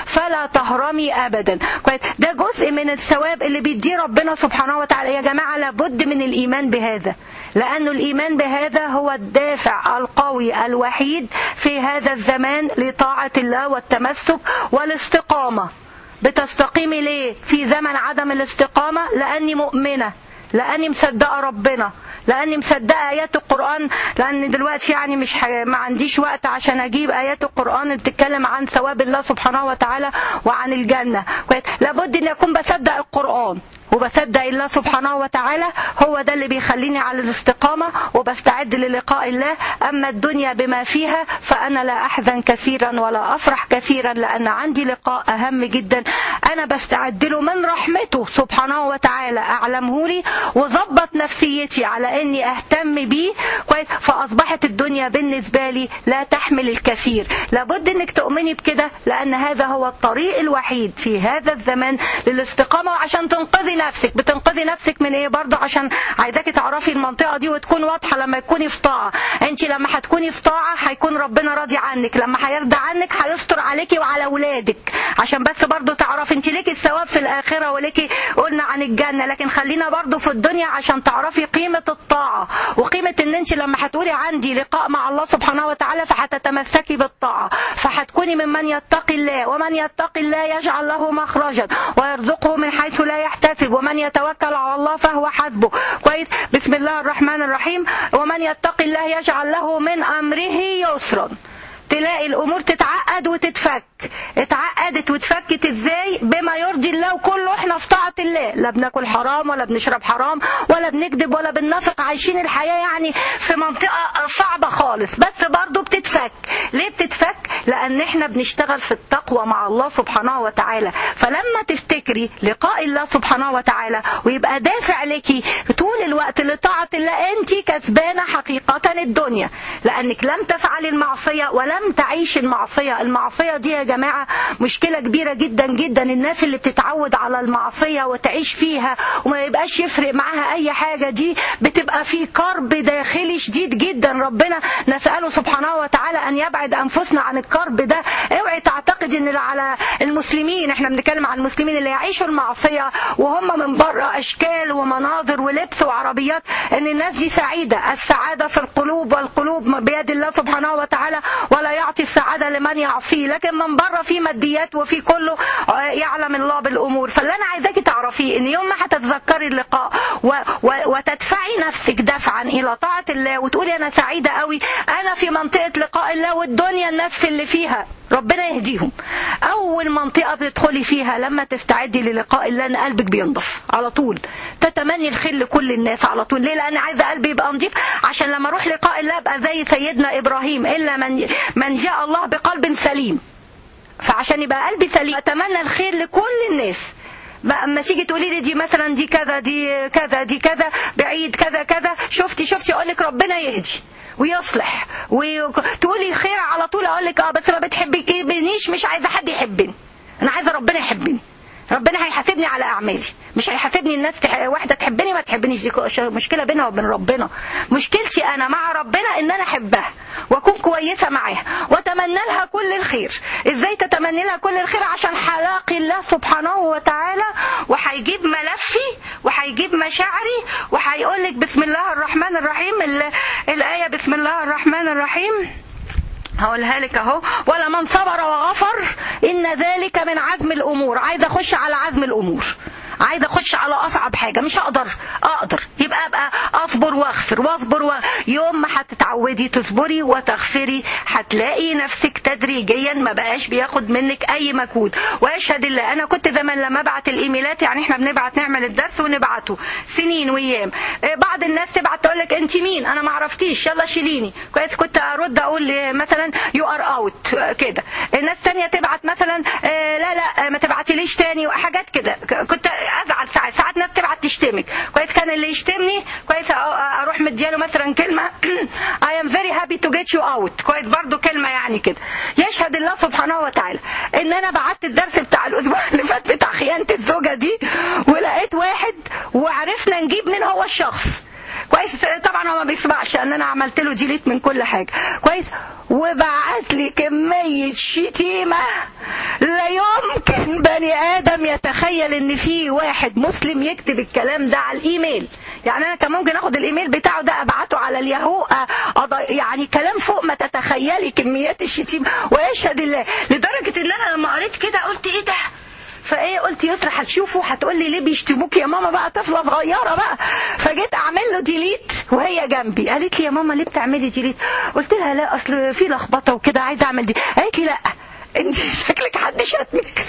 فلا تهرمي ابدا كويس ده جزء من الثواب اللي بيديه ربنا سبحانه وتعالى يا جماعه لابد من الايمان بهذا لانه الايمان بهذا هو الدافع القوي الوحيد في هذا الزمان لطاعه الله والتمسك والاستقامه بتستقيمي ليه في زمن عدم الاستقامه لاني مؤمنه لاني مصدقه ربنا لاني مصدقه ايات القران لان دلوقتي يعني مش ح... ما عنديش وقت عشان اجيب ايات القران اللي بتتكلم عن ثواب الله سبحانه وتعالى وعن الجنه لابد ان اكون بصدق القران وبصدق الله سبحانه وتعالى هو ده اللي بيخليني على الاستقامة وبستعد للقاء الله أما الدنيا بما فيها فأنا لا أحزن كثيرا ولا أفرح كثيرا لأن عندي لقاء أهم جدا أنا بستعد له من رحمته سبحانه وتعالى أعلمه لي وظبط نفسيتي على أني أهتم بيه فأصبحت الدنيا بالنسبة لي لا تحمل الكثير لابد أنك تؤمني بكده لأن هذا هو الطريق الوحيد في هذا الزمان للاستقامة وعشان تنقذي نفسك بتنقذي نفسك من ايه برضه عشان عايزاكي تعرفي المنطقه دي وتكون واضحه لما تكوني في طاعه انت لما هتكوني في طاعه هيكون ربنا راضي عنك لما هيرضى عنك هيستر عليكي وعلى اولادك عشان بس برضه تعرفي انت ليكي الثواب في الاخره وليكي قلنا عن الجنه لكن خلينا برضه في الدنيا عشان تعرفي قيمه الطاعه وقيمه ان انت لما هتقولي عندي لقاء مع الله سبحانه وتعالى فهتتمسكي بالطاعه فهتكوني ممن يتقي الله ومن يتقي الله يجعل له مخرجا ويرزقه من حيث لا يحتسب ومن يتوكل على الله فهو حسبه كويس بسم الله الرحمن الرحيم ومن يتقي الله يجعل له من امره يسرا تلاقي الامور تتعقد وتتفك اتعقدت واتفكت ازاي بما يرضي الله وكله احنا في طاعه الله لا بناكل حرام ولا بنشرب حرام ولا بنكذب ولا بننافق عايشين الحياه يعني في منطقه صعبه خالص بس برضه بتتفك ليه بتتفك لان احنا بنشتغل في التقوى مع الله سبحانه وتعالى فلما تفتكري لقاء الله سبحانه وتعالى ويبقى دافع لك طول الوقت لطاعه الله انت كسبانه حقيقه الدنيا لانك لم تفعلي المعصيه ولم تعيش المعصيه المعصيه دي يا جماعه مشكله كبيره جدا جدا الناس اللي بتتعود على المعصيه وتعيش فيها وما يبقاش يفرق معاها اي حاجه دي بتبقى في كرب داخلي شديد جدا ربنا نساله سبحانه وتعالى ان يبعد انفسنا عن الكرب ده اوعي تعتقد ان على المسلمين احنا بنتكلم عن المسلمين اللي يعيشوا المعصيه وهم من بره اشكال ومناظر ولبس وعربيات ان الناس دي سعيده السعاده في القلوب والقلوب بيد الله سبحانه وتعالى ولا يعطي السعاده لمن يعصيه لكن من بره في ماديات وفي كله يعلم الله بالامور فاللي انا عايزاكي تعرفيه ان يوم ما هتتذكري اللقاء و و وتدفعي نفسك دفعا الى طاعه الله وتقولي انا سعيده قوي انا في منطقه لقاء الله والدنيا الناس في اللي فيها ربنا يهديهم اول منطقه بتدخلي فيها لما تستعدي للقاء الله ان قلبك بينضف على طول تتمني الخير لكل الناس على طول ليه لان عايزه قلبي يبقى نضيف عشان لما اروح لقاء الله ابقى زي سيدنا ابراهيم الا من من جاء الله بقلب سليم فعشان يبقى قلبي سليم اتمنى الخير لكل الناس اما تيجي تقولي لي دي مثلا دي كذا دي كذا دي كذا بعيد كذا كذا شفتي شفتي اقول لك ربنا يهدي ويصلح وتقولي خير على طول اقول لك اه بس ما بتحبنيش مش عايزه حد يحبني انا عايزه ربنا يحبني ربنا هيحاسبني على اعمالي مش هيحاسبني الناس تح... واحده تحبني ما تحبنيش دي مشكله بينها وبين ربنا مشكلتي انا مع ربنا ان انا احبها واكون كويسه معاها واتمنى لها كل الخير ازاي تتمني لها كل الخير عشان هلاقي الله سبحانه وتعالى وهيجيب ملفي وهيجيب مشاعري وهيقول لك بسم الله الرحمن الرحيم ال... الايه بسم الله الرحمن الرحيم هقولها لك اهو ولا من صبر وغفر ان ذلك من عزم الامور عايزه اخش على عزم الامور عايزه اخش على اصعب حاجه مش هقدر اقدر يبقى ابقى اصبر واغفر واصبر و... يوم ما هتتعودي تصبري وتغفري هتلاقي نفسك تدريجيا ما بقاش بياخد منك اي مجهود واشهد الله انا كنت زمان لما ابعت الايميلات يعني احنا بنبعت نعمل الدرس ونبعته سنين وايام بعض الناس تبعت تقول لك انت مين انا ما عرفتيش يلا شيليني كويس كنت ارد اقول مثلا يو ار اوت كده الناس ثانيه تبعت مثلا لا لا ما تبعتيليش تاني وحاجات كده كنت ازعل ساعات ساعات ناس تبعت تشتمك كويس كان اللي يشتمني كويس اروح مدياله مثلا كلمه I am very happy to get you out كويس برضو كلمه يعني كده يشهد الله سبحانه وتعالى ان انا بعت الدرس بتاع الاسبوع اللي فات بتاع خيانه الزوجه دي ولقيت واحد وعرفنا نجيب مين هو الشخص كويس طبعا هو ما بيسمعش ان انا عملت له ديليت من كل حاجه كويس وبعت لي كميه شتيمه لا يمكن بني ادم يتخيل ان في واحد مسلم يكتب الكلام ده على الايميل يعني انا كان ممكن اخد الايميل بتاعه ده ابعته على الياهو أض- يعني كلام فوق ما تتخيلي كميات الشتيمه ويشهد الله لدرجه ان انا لما قريت كده قلت ايه ده فايه قلت يسرا هتشوفوا هتقول لي ليه بيشتموك يا ماما بقى طفله صغيره بقى فجيت اعمل له ديليت وهي جنبي قالت لي يا ماما ليه بتعملي ديليت قلت لها لا اصل في لخبطه وكده عايزه اعمل دي قالت لي لا انت شكلك حد شتمك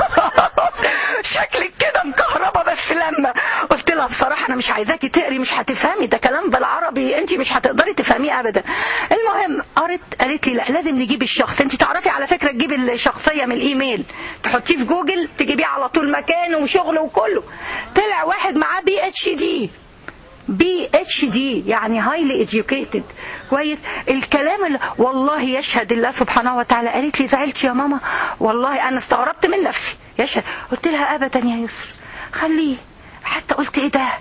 شكلك كده مكهربه بس لما قلت لها الصراحه انا مش عايزاكي تقري مش هتفهمي ده كلام بالعربي انت مش هتقدري تفهميه ابدا المهم قرت قالت لي لا لازم نجيب الشخص انت تعرفي على فكره تجيبي الشخصيه من الايميل تحطيه في جوجل تجيبيه على طول مكانه وشغله وكله طلع واحد معاه بي اتش دي بي اتش دي يعني هايلي educated كويس الكلام اللي والله يشهد الله سبحانه وتعالى قالت لي زعلت يا ماما والله انا استغربت من نفسي يشهد قلت لها ابدا يا يسر خليه حتى قلت ايه ده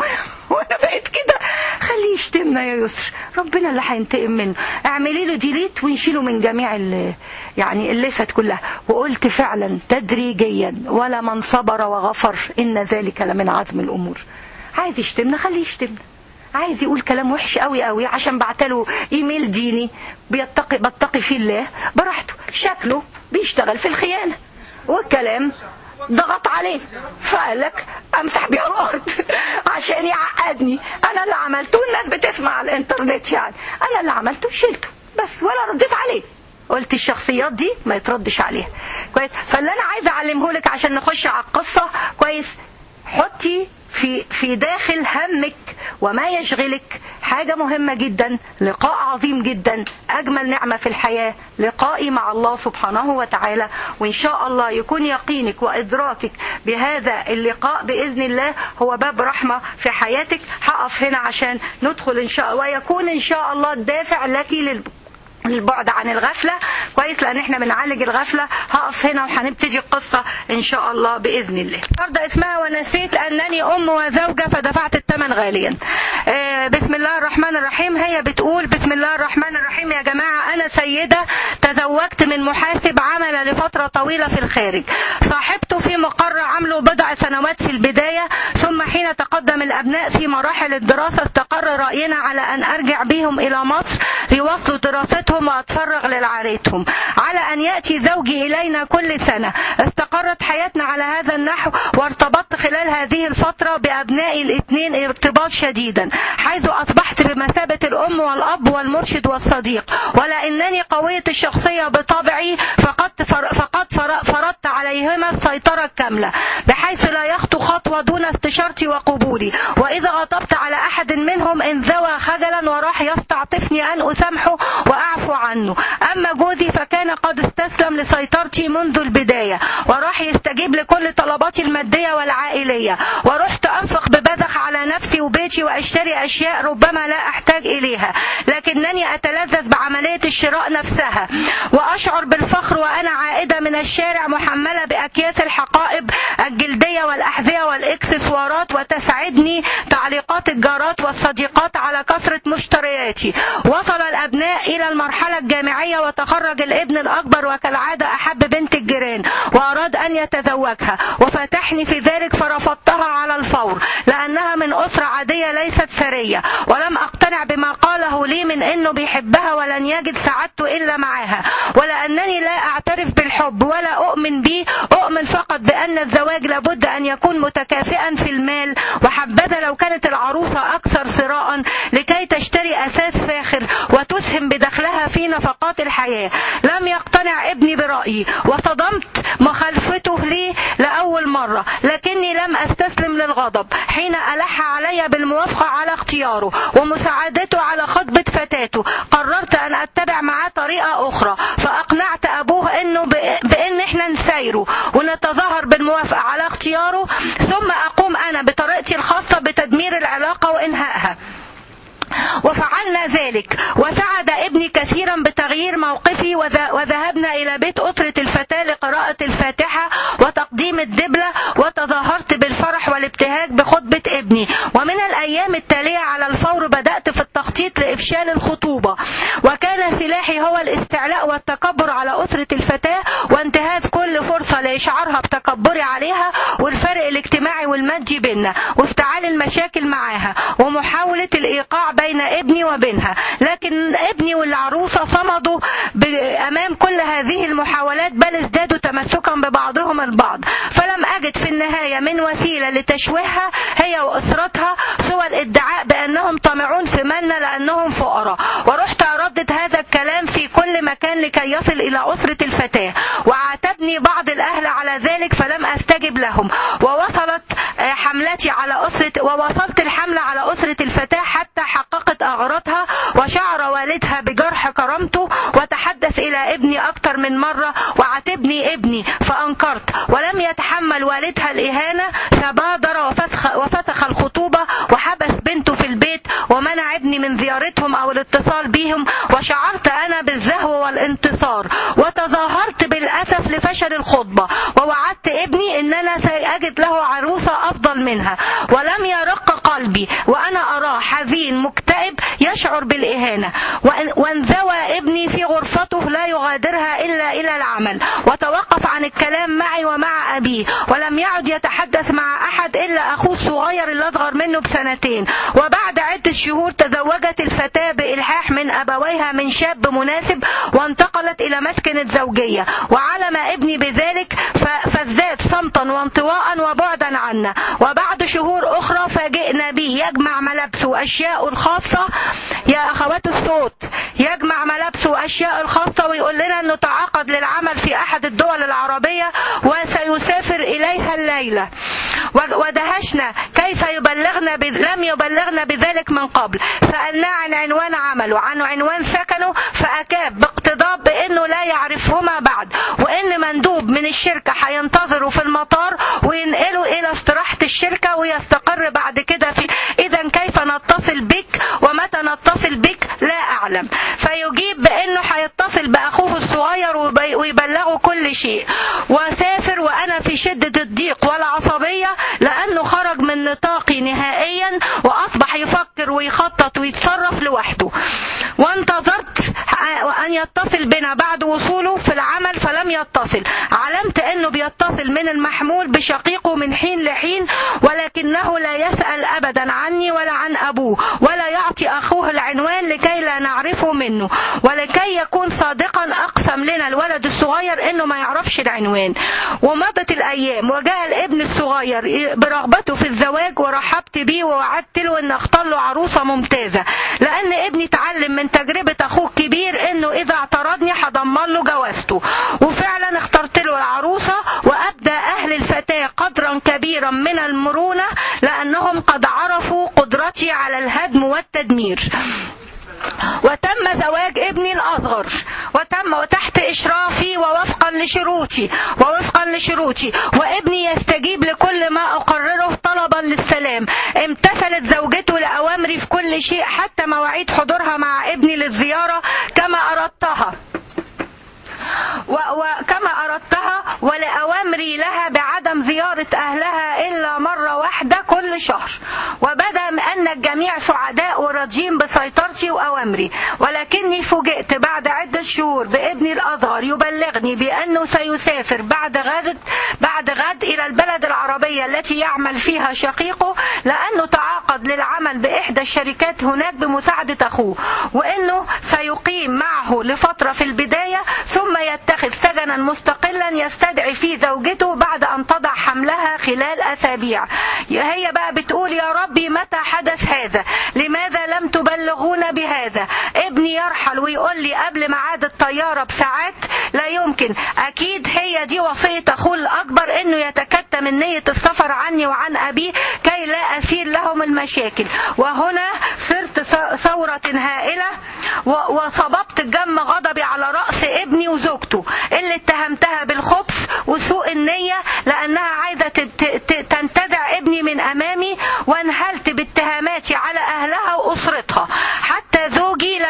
وانا بقيت كده خليه يشتمنا يا يسر ربنا اللي هينتقم منه اعملي له ديليت ونشيله من جميع ال يعني الليست كلها وقلت فعلا تدريجيا ولا من صبر وغفر ان ذلك لمن عزم الامور عايز يشتمنا خليه يشتمنا عايز يقول كلام وحش قوي قوي عشان بعتله ايميل ديني بيتقي بتقي فيه الله براحته شكله بيشتغل في الخيانه والكلام ضغط عليه فقال لك امسح بيها الارض عشان يعقدني انا اللي عملته الناس بتسمع على الانترنت يعني انا اللي عملته شلته بس ولا رديت عليه قلت الشخصيات دي ما يتردش عليها كويس فاللي انا عايزه اعلمه لك عشان نخش على القصه كويس حطي في في داخل همك وما يشغلك حاجة مهمة جدا لقاء عظيم جدا أجمل نعمة في الحياة لقائي مع الله سبحانه وتعالى وإن شاء الله يكون يقينك وإدراكك بهذا اللقاء بإذن الله هو باب رحمة في حياتك هقف هنا عشان ندخل إن شاء الله ويكون إن شاء الله الدافع لك لل البعد عن الغفلة كويس لأن احنا بنعالج الغفلة هقف هنا وهنبتدي القصة إن شاء الله بإذن الله النهارده اسمها ونسيت أنني أم وزوجة فدفعت الثمن غاليا آه بسم الله الرحمن الرحيم هي بتقول بسم الله الرحمن الرحيم يا جماعة أنا سيدة تزوجت من محاسب عمل لفترة طويلة في الخارج صاحبته في مقر عمله بضع سنوات في البداية ثم حين تقدم الأبناء في مراحل الدراسة استقر رأينا على أن أرجع بهم إلى مصر ليواصلوا دراستهم وأتفرغ للعارتهم على أن يأتي زوجي إلينا كل سنة استقرت حياتنا على هذا النحو وارتبطت خلال هذه الفترة بأبنائي الاثنين ارتباط شديدا حيث أصبحت بمثابة الأم والأب والمرشد والصديق ولا إنني قوية الشخصية بطبعي فقد فر فقد فر فرضت عليهما السيطرة الكاملة بحيث لا يخطو خطوة دون استشارتي وقبولي وإذا غضبت على أحد منهم انزوى خجلا وراح يستعطفني أن أسامحه وأعفو عنه أما جوزي فكان قد استسلم لسيطرتي منذ البداية وراح يستجيب لكل طلباتي المادية والعائلية ورحت أنفق ببذخ على نفسي وبيتي وأشتري أشياء ربما لا أحتاج إليها لكنني أتلذذ بعملية الشراء نفسها وأشعر بالفخر وأنا عائدة من الشارع محملة بأكياس الحقائب الجلدية والأحذية والإكسسوارات وتسعدني تعليقات الجارات والصديقات على كثرة مشترياتي وصل الأبناء إلى المرحلة الجامعية وتخرج الابن الأكبر وكالعادة أحب بنت الجيران وأراد أن يتزوجها وفتحني في ذلك فرفضتها على الفور لأنها من أسرة عادية ليست ثرية ولم أقتنع بما قاله لي من أنه بيحبها ولن يجد سعادته إلا معها ولأنني لا أعترف بالحب ولا أؤمن به أؤمن فقط بأن الزواج لابد أن يكون متكافئا في المال وحبذا لو كانت العروسة أكثر ثراء لكي تشتري أساس فاخر وتسهم بدخلها في نفقات الحياة لم يقتنع ابني برأيي وصدمت مخالفته لي لأول مرة لكني لم أستسلم للغضب حين ألح علي بالموافقة على اختياره ومساعدته على خطبة فتاته قررت أن أتبع معاه طريقة أخرى فأقنعت أبوه إنه بإن إحنا نسايره ونتظاهر بالموافقة على اختياره ثم أقوم أنا بطريقتي الخاصة بتدمير العلاقة وإنهائها وفعلنا ذلك وسعد ابني كثيرا بتغيير موقفي وذ- وذهبنا إلى بيت أسرة الفتاة لقراءة الفاتحة وتقديم الدبلة وتظاهرت بالفرح والابتهاج بخطبة ابني ومن الأيام التالية على الفور بدأت في التخطيط لإفشال الخطوبة وكان سلاحي هو الاستعلاء والتكبر على أسرة الفتاة وانتهاز كل فرصة لإشعارها بتكبري عليها والفرق الاجتماعي والمادي بيننا وافتعال المشاكل معاها ومحاولة الإيقاع بين ابني وبينها لكن ابني والعروسة صمدوا ب- أمام كل هذه المحاولات بل ازدادوا تمسكا ببعضهم البعض فلم أجد في النهاية من وسيلة لتشويهها هي وأسرتها سوى الادعاء بأنهم طمعون في منا لأنهم فقراء ورحت أردد هذا الكلام في كل مكان لكي يصل إلى أسرة الفتاة وعاتبني بعض الأهل على ذلك فلم أستجب لهم ووصلت آه، حملتي على أسرة ووصلت الحملة على أسرة الفتاة حتى حققت أغراضها وشعر والدها بجرح كرامته وتحدث إلى ابني أكثر من مرة وعاتبني ابني فأنكرت ولم يتحمل والدها الإهانة فبادر وفسخ, وفسخ الخطوبة وحبس بنته في البيت ومنع ابني من زيارتهم أو الاتصال بهم وشعرت أنا بالزهو والانتصار وتظاهرت بالأسف لفشل الخطبة ووعدت ابني إن أنا سأجد له عروسة أفضل منها ولم يرق قلبي وأنا أراه حزين مكتئب يشعر بالإهانة وإن- وانزوى ابني في غرفته لا يغادرها إلا إلى العمل وتوقف عن الكلام معي ومع أبيه ولم يعد يتحدث مع أحد إلا أخوه الصغير اللي أصغر منه بسنتين وبعد عدة شهور تزوجت الفتاة بإلحاح من أبويها من شاب مناسب وانتقلت إلى مسكن الزوجية وعلم ابني بذلك ف- فازداد صمتا وانطواء وبعدا عنا وبعد شهور أخرى فاجئنا به يجمع ملابسه وأشياءه الخاصة يا أخوات الصوت يجمع ملابسه وأشياء الخاصة ويقول لنا أنه تعاقد للعمل في أحد الدول العربية وسيسافر إليها الليلة و- ودهشنا كيف يبلغنا ب... لم يبلغنا بذلك من قبل سألناه عن عنوان عمله عن عنوان سكنه فأكاب باقتضاب بأنه لا يعرفهما بعد وأن مندوب من الشركة هينتظره في المطار وينقله إلى استراحة الشركة ويستقر بعد كده في إذا كيف نتصل بك ومتى نتصل بك لا أعلم فيجيب بأنه هيتصل بأخوه الصغير وبي- ويبلغه كل شيء وسافر وأنا في شدة الضيق والعصبية لأنه خرج من نطاقي نهائيا وأصبح يفكر ويخطط ويتصرف لوحده وانتظرت أن يتصل بنا بعد وصوله في العمل فلم يتصل علمت أنه بيتصل من المحمول بشقيقه من حين لحين ولكنه لا يسأل أبدا عني ولا عن أبوه ولا يعطي أخوه العنوان لكي لا نعرفه منه ولكي يكون صادقا أقسم لنا الولد الصغير أنه ما يعرفش العنوان ومضت الأيام وجاء الابن الصغير برغبته في الزواج ورحبت بيه ووعدت له أن أختار له عروسة ممتازة لأن ابني اتعلم من تجربة أخوه الكبير أنه إذا اعترضني هضمن له جوازته وفعلا اخترت له العروسة وأبدى أهل الفتاة قدرا كبيرا من المرونة لأنهم قد عرفوا قدرتي على الهدم والتدمير وتم زواج ابني الأصغر وتم وتحت إشرافي ووفقا لشروطي ووفقا لشروطي وابني يستجيب لكل ما أقرره طلبا للسلام امتثلت زوجته لأوامري في كل شيء حتى مواعيد حضورها مع ابني للزيارة كما أردتها وكما أردتها ولأوامري لها بعدم زيارة أهلها إلا مرة واحدة كل شهر وبدا أن الجميع سعداء وراضيين بسيطرتي وأوامري ولكني فوجئت بعد عدة شهور بابني الأصغر يبلغني بأنه سيسافر بعد غد بعد غد إلى البلد العربية التي يعمل فيها شقيقه لأنه تعاقد للعمل بإحدى الشركات هناك بمساعدة أخوه وأنه سيقيم معه لفترة في البداية ثم يتخذ سجنا مستقلا يستدعي فيه زوجته بعد أن تضع حملها خلال أسابيع هي بقى بتقول يا ربي متى حدث هذا لماذا لم تبلغونا بهذا ابني يرحل ويقول لي قبل ميعاد الطيارة بساعات لا يمكن أكيد هي دي وصية أخوه الأكبر إنه يتكتم من نية السفر عني وعن أبيه كي لا أسير لهم المشاكل وهنا صرت ثورة هائلة وصببت جم غضبي على رأس ابني وزوجته اللي اتهمتها بالخبث وسوء النية لأنها عايزة تنتزع ابني من أمامي وانهلت باتهاماتي على أهلها وأسرتها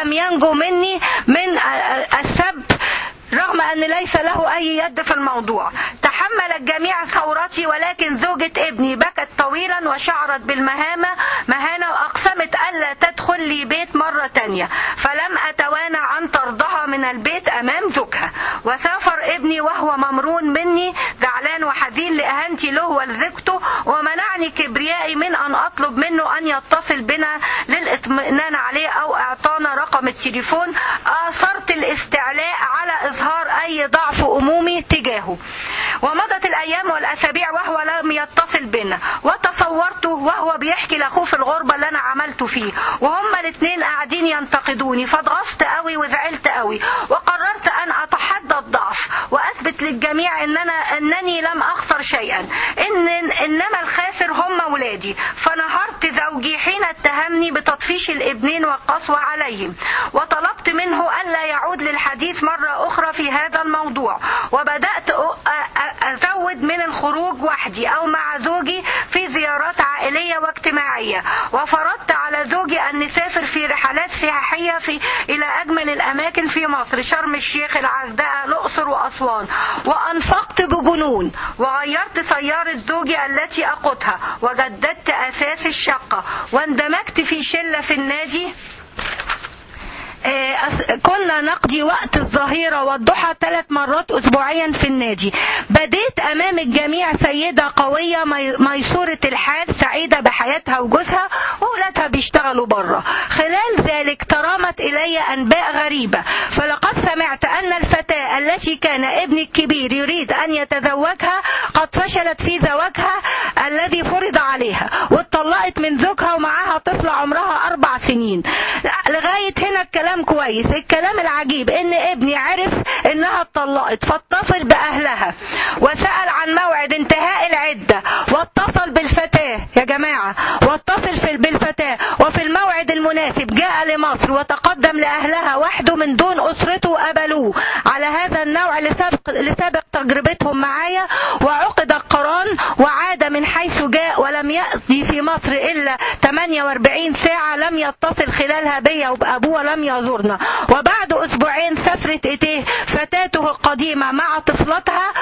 لم ينجو مني من السب رغم أن ليس له أي يد في الموضوع تحمل الجميع ثورتي ولكن زوجة ابني بكت طويلا وشعرت بالمهانة مهانة وأقسمت ألا تدخل لي بيت مرة تانية فلم أتوانى عن طردها من البيت أمام زوجها وسافر ابني وهو ممرون مني زعلان وحزين لإهانتي له ولزوجته ومنعني كبريائي من أن أطلب منه أن يتصل بنا للإطمئنان عليه أو إعطانا رقم التليفون آثرت الاستعلاء على إظهار أي ضعف أمومي تجاهه ومضت الأيام والأسابيع وهو لم يتصل بنا وتصورته وهو بيحكي لأخوه في الغربة اللي أنا عملته فيه وهما الاثنين قاعدين ينتقدوني فضغطت قوي وزعلت قوي وقررت أن أتحدى الضعف وأثبت للجميع إن أنا أنني لم أخسر شيئا إن إنما الخاسر هم ولادي فنهرت زوجي حين اتهمني بتطفيش الابنين والقسوة عليهم وطلبت منه ألا يعود للحديث مرة أخرى في هذا الموضوع وبدأت أزود من الخروج وحدي أو مع زوجي في زيارات عائلية واجتماعية وفرضت على زوجي أن نسافر في رحلات سياحية في إلى أجمل الأماكن في مصر شرم الشيخ الغردقة الأقصر وأسوان وأنفقت بجنون وغيرت سيارة زوجي التي أقودها وجددت أساس الشقة واندمجت في شلة في النادي كنا نقضي وقت الظهيرة والضحى ثلاث مرات أسبوعيا في النادي بديت أمام الجميع سيدة قوية ميسورة الحال سعيدة بحياتها وجوزها وولادها بيشتغلوا بره خلال ذلك ترامت إلي أنباء غريبة فلقد سمعت أن الفتاة التي كان ابني الكبير يريد أن يتزوجها قد فشلت في زواجها الذي فرض عليها واتطلقت من زوجها ومعها طفلة عمرها أربع سنين لغاية هنا الكلام الكلام كويس الكلام العجيب ان ابني عرف انها اتطلقت فاتصل باهلها وسأل عن موعد انتهاء العدة واتصل بالفتاة يا جماعة واتصل في بالفتاة وفي الموعد المناسب جاء لمصر وتقدم لأهلها وحده من دون أسرته وقبلوه على هذا النوع لسابق, لسابق تجربتهم معايا وعقد القران وعاد من حيث جاء ولم يأتي في مصر إلا 48 ساعة لم يتصل خلالها بيا وبأبوه ولم يزورنا وبعد أسبوعين سافرت إتيه فتاته القديمة مع طفلتها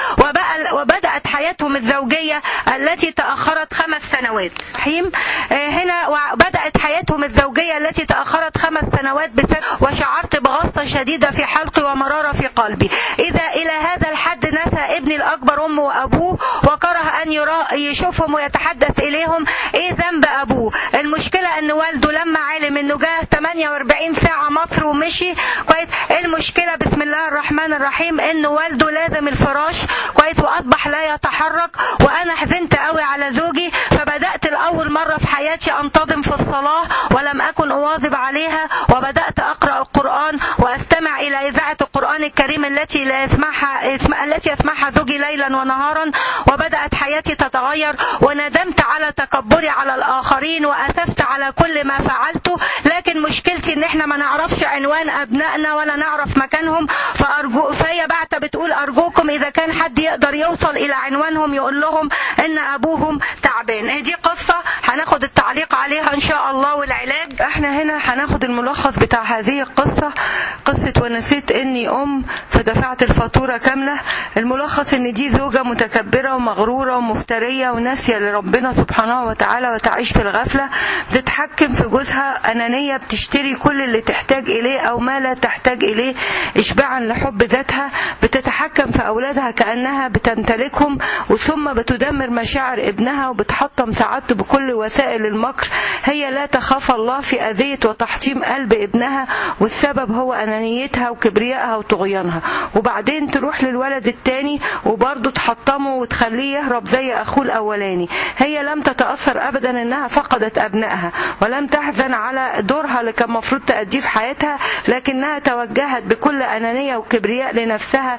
وبدأت حياتهم الزوجية التي تأخرت خمس سنوات حيم هنا بدأت حياتهم الزوجية التي تأخرت خمس سنوات بسبب وشعرت بغصة شديدة في حلقي ومرارة في قلبي إذا إلى هذا الحد نسى ابني الأكبر أمه وأبوه وكره أن يرى يشوفهم ويتحدث إليهم إيه ذنب أبوه المشكلة أن والده لما علم أنه جاه 48 ساعة مصر ومشي كويس المشكلة بسم الله الرحمن الرحيم أنه والده لازم الفراش كويس وأصبح لا يتحرك وأنا حزنت قوي على زوجي فبدأت لأول مرة في حياتي أنتظم في الصلاة ولم أكن أواظب عليها وبدأت أقرأ القرآن وأستمع إلى إذاعة القرآن الكريم التي لا يسمعها التي يسمعها زوجي ليلا ونهارا وبدأت حياتي تتغير وندمت على تكبري على الآخرين وأسفت على كل ما فعلته لكن مشكلتي إن إحنا ما نعرفش عنوان أبنائنا ولا نعرف مكانهم فأرجو فهي بعت بتقول أرجوكم إذا كان حد يقدر يوصل إلى عنوانهم يقول لهم إن أبوهم تعبان دي قصة هناخد التعليق عليها إن شاء الله والعلاج احنا هنا هناخد الملخص بتاع هذه القصة قصة ونسيت اني ام فدفعت الفاتورة كاملة الملخص ان دي زوجة متكبرة ومغرورة ومفترية وناسية لربنا سبحانه وتعالى وتعيش في الغفلة بتتحكم في جوزها انانية بتشتري كل اللي تحتاج اليه او ما لا تحتاج اليه اشباعا لحب ذاتها بتتحكم في اولادها كانها بتمتلكهم وثم بتدمر مشاعر ابنها وبتحطم سعادته بكل وسائل المكر هي لا تخاف الله في اذية وتحطيم قلب ابنها والسبب هو انانيتها وكبريائها وطغيانها وبعدين تروح للولد التاني وبرضه تحطمه وتخليه يهرب زي اخوه الاولاني هي لم تتاثر ابدا انها فقدت ابنائها ولم تحزن على دورها اللي كان المفروض تأديه في حياتها لكنها توجهت بكل انانيه وكبرياء لنفسها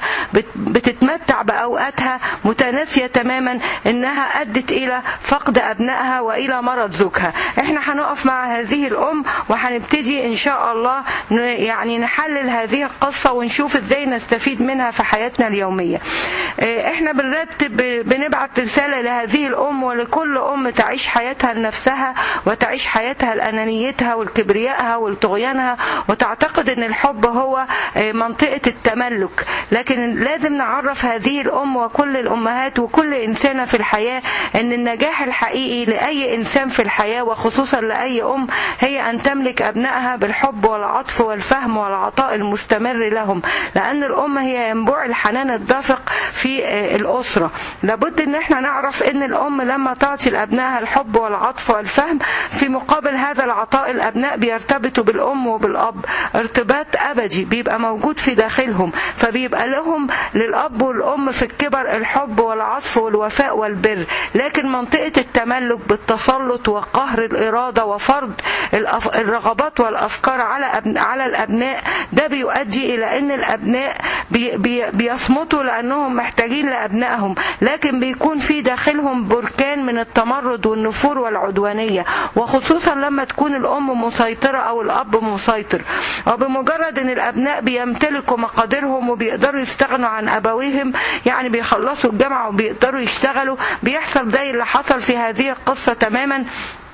بتتمتع باوقاتها متناسيه تماما انها ادت الى فقد ابنائها والى مرض زوجها احنا هنقف مع هذه الام وهنبتدي ان شاء الله يعني نحلل هذه القصه ونشوف ازاي نستفيد منها في حياتنا اليوميه احنا بنرتب بنبعت رساله لهذه الام ولكل ام تعيش حياتها لنفسها وتعيش حياتها لانانيتها والكبريائها والطغيانها وتعتقد ان الحب هو منطقه التملك لكن لازم نعرف هذه الام وكل الامهات وكل انسانه في الحياه ان النجاح الحقيقي لاي انسان في الحياه وخصوصا لاي ام هي ان تملك ابنائها بالحب والعطف والفهم والعطاء المستمر لهم لان الام هي ينبوع الحنان الدافق في الاسره لابد ان احنا نعرف ان الام لما تعطي لابنائها الحب والعطف والفهم في مقابل هذا العطاء الابناء بيرتبطوا بالام وبالاب ارتباط ابدي بيبقى موجود في داخلهم فبيبقى لهم للاب والام في الكبر الحب والعطف والوفاء والبر لكن منطقه التملك بالتسلط وقهر الاراده وفرض الرغبات والافكار على على الابناء ده بيؤدي الى ان الابناء بي بي بيصمتوا لانهم محتاجين لابنائهم لكن بيكون في داخلهم بركان من التمرد والنفور والعدوانيه وخصوصا لما تكون الام مسيطره او الاب مسيطر وبمجرد ان الابناء بيمتلكوا مقاديرهم وبيقدروا يستغنوا عن ابويهم يعني بيخلصوا الجامعه وبيقدروا يشتغلوا بيحصل زي اللي حصل في هذه القصه تماما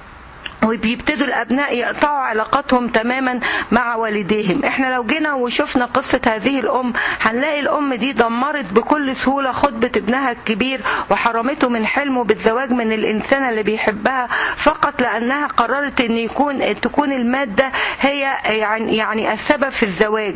وبيبتدوا الابناء يقطعوا علاقاتهم تماما مع والديهم احنا لو جينا وشفنا قصة هذه الام هنلاقي الام دي دمرت بكل سهولة خطبة ابنها الكبير وحرمته من حلمه بالزواج من الانسانة اللي بيحبها فقط لانها قررت ان يكون تكون المادة هي يعني يعني السبب في الزواج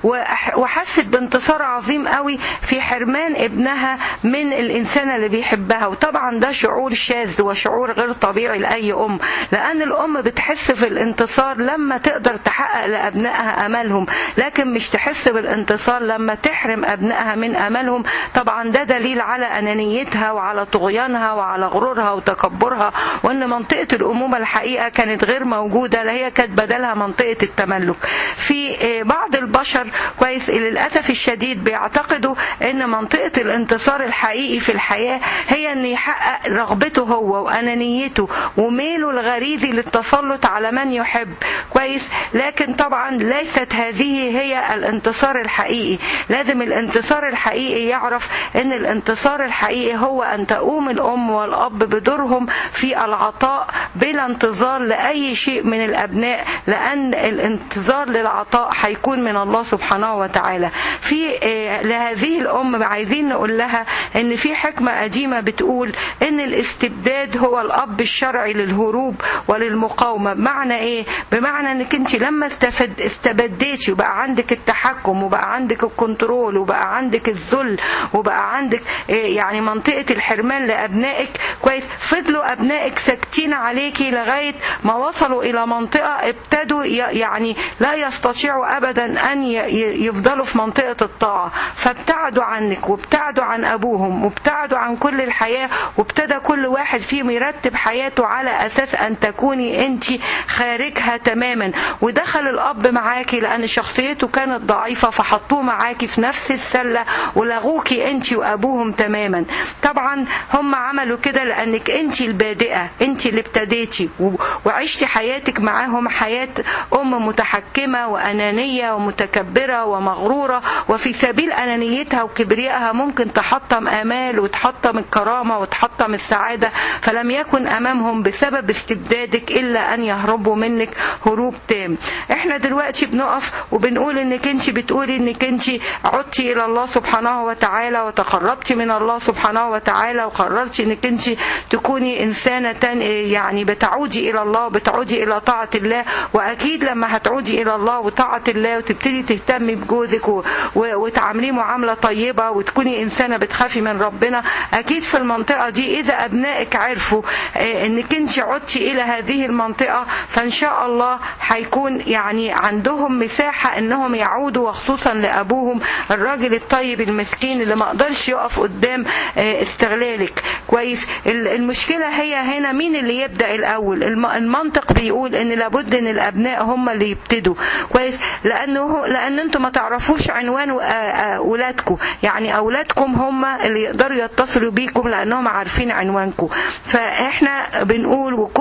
وحست بانتصار عظيم قوي في حرمان ابنها من الانسانة اللي بيحبها وطبعا ده شعور شاذ وشعور غير طبيعي لاي ام لان الام بتحس في الانتصار لما تقدر تحقق لابنائها املهم لكن مش تحس بالانتصار لما تحرم ابنائها من املهم طبعا ده دليل على انانيتها وعلى طغيانها وعلى غرورها وتكبرها وان منطقه الامومه الحقيقه كانت غير موجوده لا هي كانت بدلها منطقه التملك في بعض البشر كويس للاسف الشديد بيعتقدوا ان منطقه الانتصار الحقيقي في الحياه هي ان يحقق رغبته هو وانانيته وميله الغريزي للتسلط على من يحب كويس لكن طبعا ليست هذه هي الانتصار الحقيقي لازم الانتصار الحقيقي يعرف ان الانتصار الحقيقي هو ان تقوم الام والاب بدورهم في العطاء بلا انتظار لاي شيء من الابناء لان الانتظار للعطاء هيكون من الله سبحانه وتعالى في لهذه الام عايزين نقول لها ان في حكمه قديمه بتقول ان الاستبداد هو الاب الشرعي للهروب وللمقاومه بمعنى ايه بمعنى انك انت لما استفد استبديتي وبقى عندك التحكم وبقى عندك الكنترول وبقى عندك الذل وبقى عندك يعني منطقه الحرمان لابنائك كويس فضلوا ابنائك ساكتين عليكي لغايه ما وصلوا الى منطقه ابتدوا يعني لا يستطيعوا ابدا ان يفضلوا في منطقه الطاعه فابتعدوا عنك وابتعدوا عن ابوهم وابتعدوا عن كل الحياه وابتدى كل واحد فيهم يرتب حياته على اساس ان تكوني انت خارجها تماما ودخل الاب معاكي لان شخصيته كانت ضعيفه فحطوه معاكي في نفس السله ولغوكي انت وابوهم تماما طبعا هم عملوا كده لانك انت البادئه انت اللي ابتديتي وعشتي حياتك معاهم حياه ام متحكمه وانانيه ومتكبره ومغروره وفي سبيل انانيتها وكبريائها ممكن تحطم امال وتحطم الكرامه وتحطم السعاده فلم يكن امامهم بسبب استبدادك الا ان يهربوا منك هروب تام احنا دلوقتي بنقف وبنقول انك انت بتقولي انك انت عدتي الى الله سبحانه وتعالى وتقربتي من الله سبحانه وتعالى وقررتي انك انت تكوني انسانه يعني بتعودي الى الله وبتعودي الى طاعه الله واكيد لما هتعودي الى الله وطاعه الله وتبتدي تهتمي بجوزك و... و... وتعامليه معامله طيبه وتكوني انسانه بتخافي من ربنا اكيد في المنطقه دي اذا ابنائك عرفوا انك انت عدتي الى هذه المنطقه فان شاء الله هيكون يعني عندهم مساحه انهم يعودوا وخصوصا لابوهم الراجل الطيب المسكين اللي ما قدرش يقف قدام استغلالك كويس المشكله هي هنا مين اللي يبدا الاول المنطق بيقول ان لابد ان الابناء هم اللي يبتدوا كويس لانه لان انتم ما تعرفوش عنوان اولادكم يعني اولادكم هم اللي يقدروا يتصلوا بيكم لانهم عارفين عنوانكم فاحنا بنقول وكل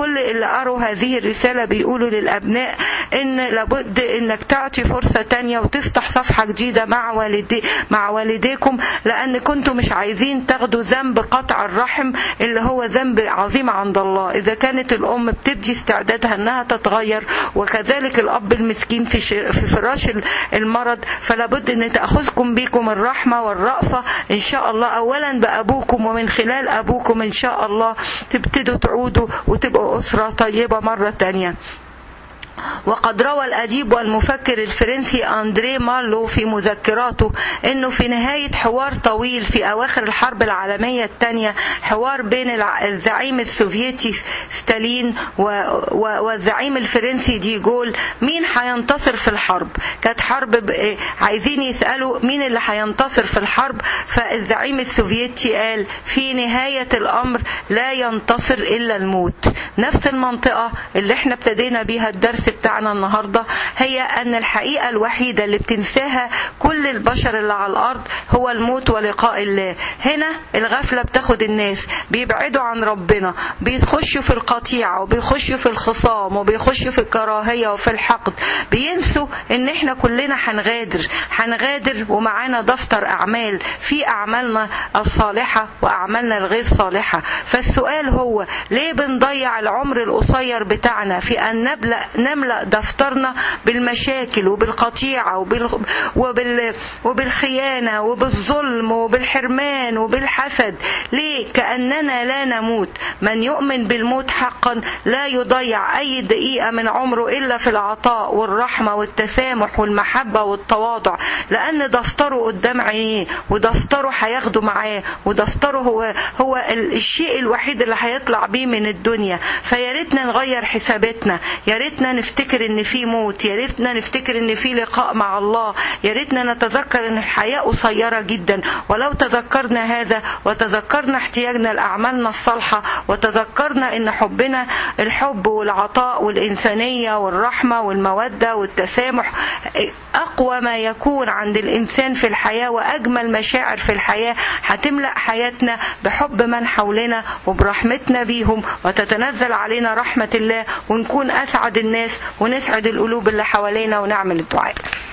اللي قروا هذه الرسالة بيقولوا للأبناء إن لابد إنك تعطي فرصة تانية وتفتح صفحة جديدة مع والدي مع والديكم لأن كنتوا مش عايزين تاخدوا ذنب قطع الرحم اللي هو ذنب عظيم عند الله إذا كانت الأم بتبدي استعدادها إنها تتغير وكذلك الأب المسكين في في فراش المرض فلا بد ان تاخذكم بكم الرحمه والرأفه ان شاء الله اولا بابوكم ومن خلال ابوكم ان شاء الله تبتدوا تعودوا وتبقوا اسره طيبه مره تانيه وقد روى الأديب والمفكر الفرنسي أندري مارلو في مذكراته أنه في نهاية حوار طويل في أواخر الحرب العالمية الثانية حوار بين الزعيم السوفيتي ستالين والزعيم الفرنسي دي جول مين هينتصر في الحرب كانت حرب عايزين يسألوا مين اللي هينتصر في الحرب فالزعيم السوفيتي قال في نهاية الأمر لا ينتصر إلا الموت نفس المنطقة اللي احنا ابتدينا بيها الدرس بتاعنا النهارده هي ان الحقيقه الوحيده اللي بتنساها كل البشر اللي على الارض هو الموت ولقاء الله هنا الغفله بتاخد الناس بيبعدوا عن ربنا بيخشوا في القطيعه وبيخشوا في الخصام وبيخشوا في الكراهيه وفي الحقد بينسوا ان احنا كلنا هنغادر هنغادر ومعانا دفتر اعمال في اعمالنا الصالحه واعمالنا الغير صالحه فالسؤال هو ليه بنضيع العمر القصير بتاعنا في ان نبلغ نملأ دفترنا بالمشاكل وبالقطيعة وبال... وبال... وبالخيانة وبالظلم وبالحرمان وبالحسد ليه كأننا لا نموت من يؤمن بالموت حقا لا يضيع أي دقيقة من عمره إلا في العطاء والرحمة والتسامح والمحبة والتواضع لأن دفتره قدام عينيه ودفتره هياخده معاه ودفتره هو هو الشيء الوحيد اللي هيطلع بيه من الدنيا فيا ريتنا نغير حساباتنا يا ريتنا نفتكر ان في موت يا ريتنا نفتكر ان في لقاء مع الله يا ريتنا نتذكر ان الحياه قصيره جدا ولو تذكرنا هذا وتذكرنا احتياجنا لاعمالنا الصالحه وتذكرنا ان حبنا الحب والعطاء والانسانيه والرحمه والموده والتسامح اقوى ما يكون عند الانسان في الحياه واجمل مشاعر في الحياه هتملا حياتنا بحب من حولنا وبرحمتنا بيهم وتتنزل علينا رحمه الله ونكون اسعد الناس ونسعد القلوب اللي حوالينا ونعمل الدعاء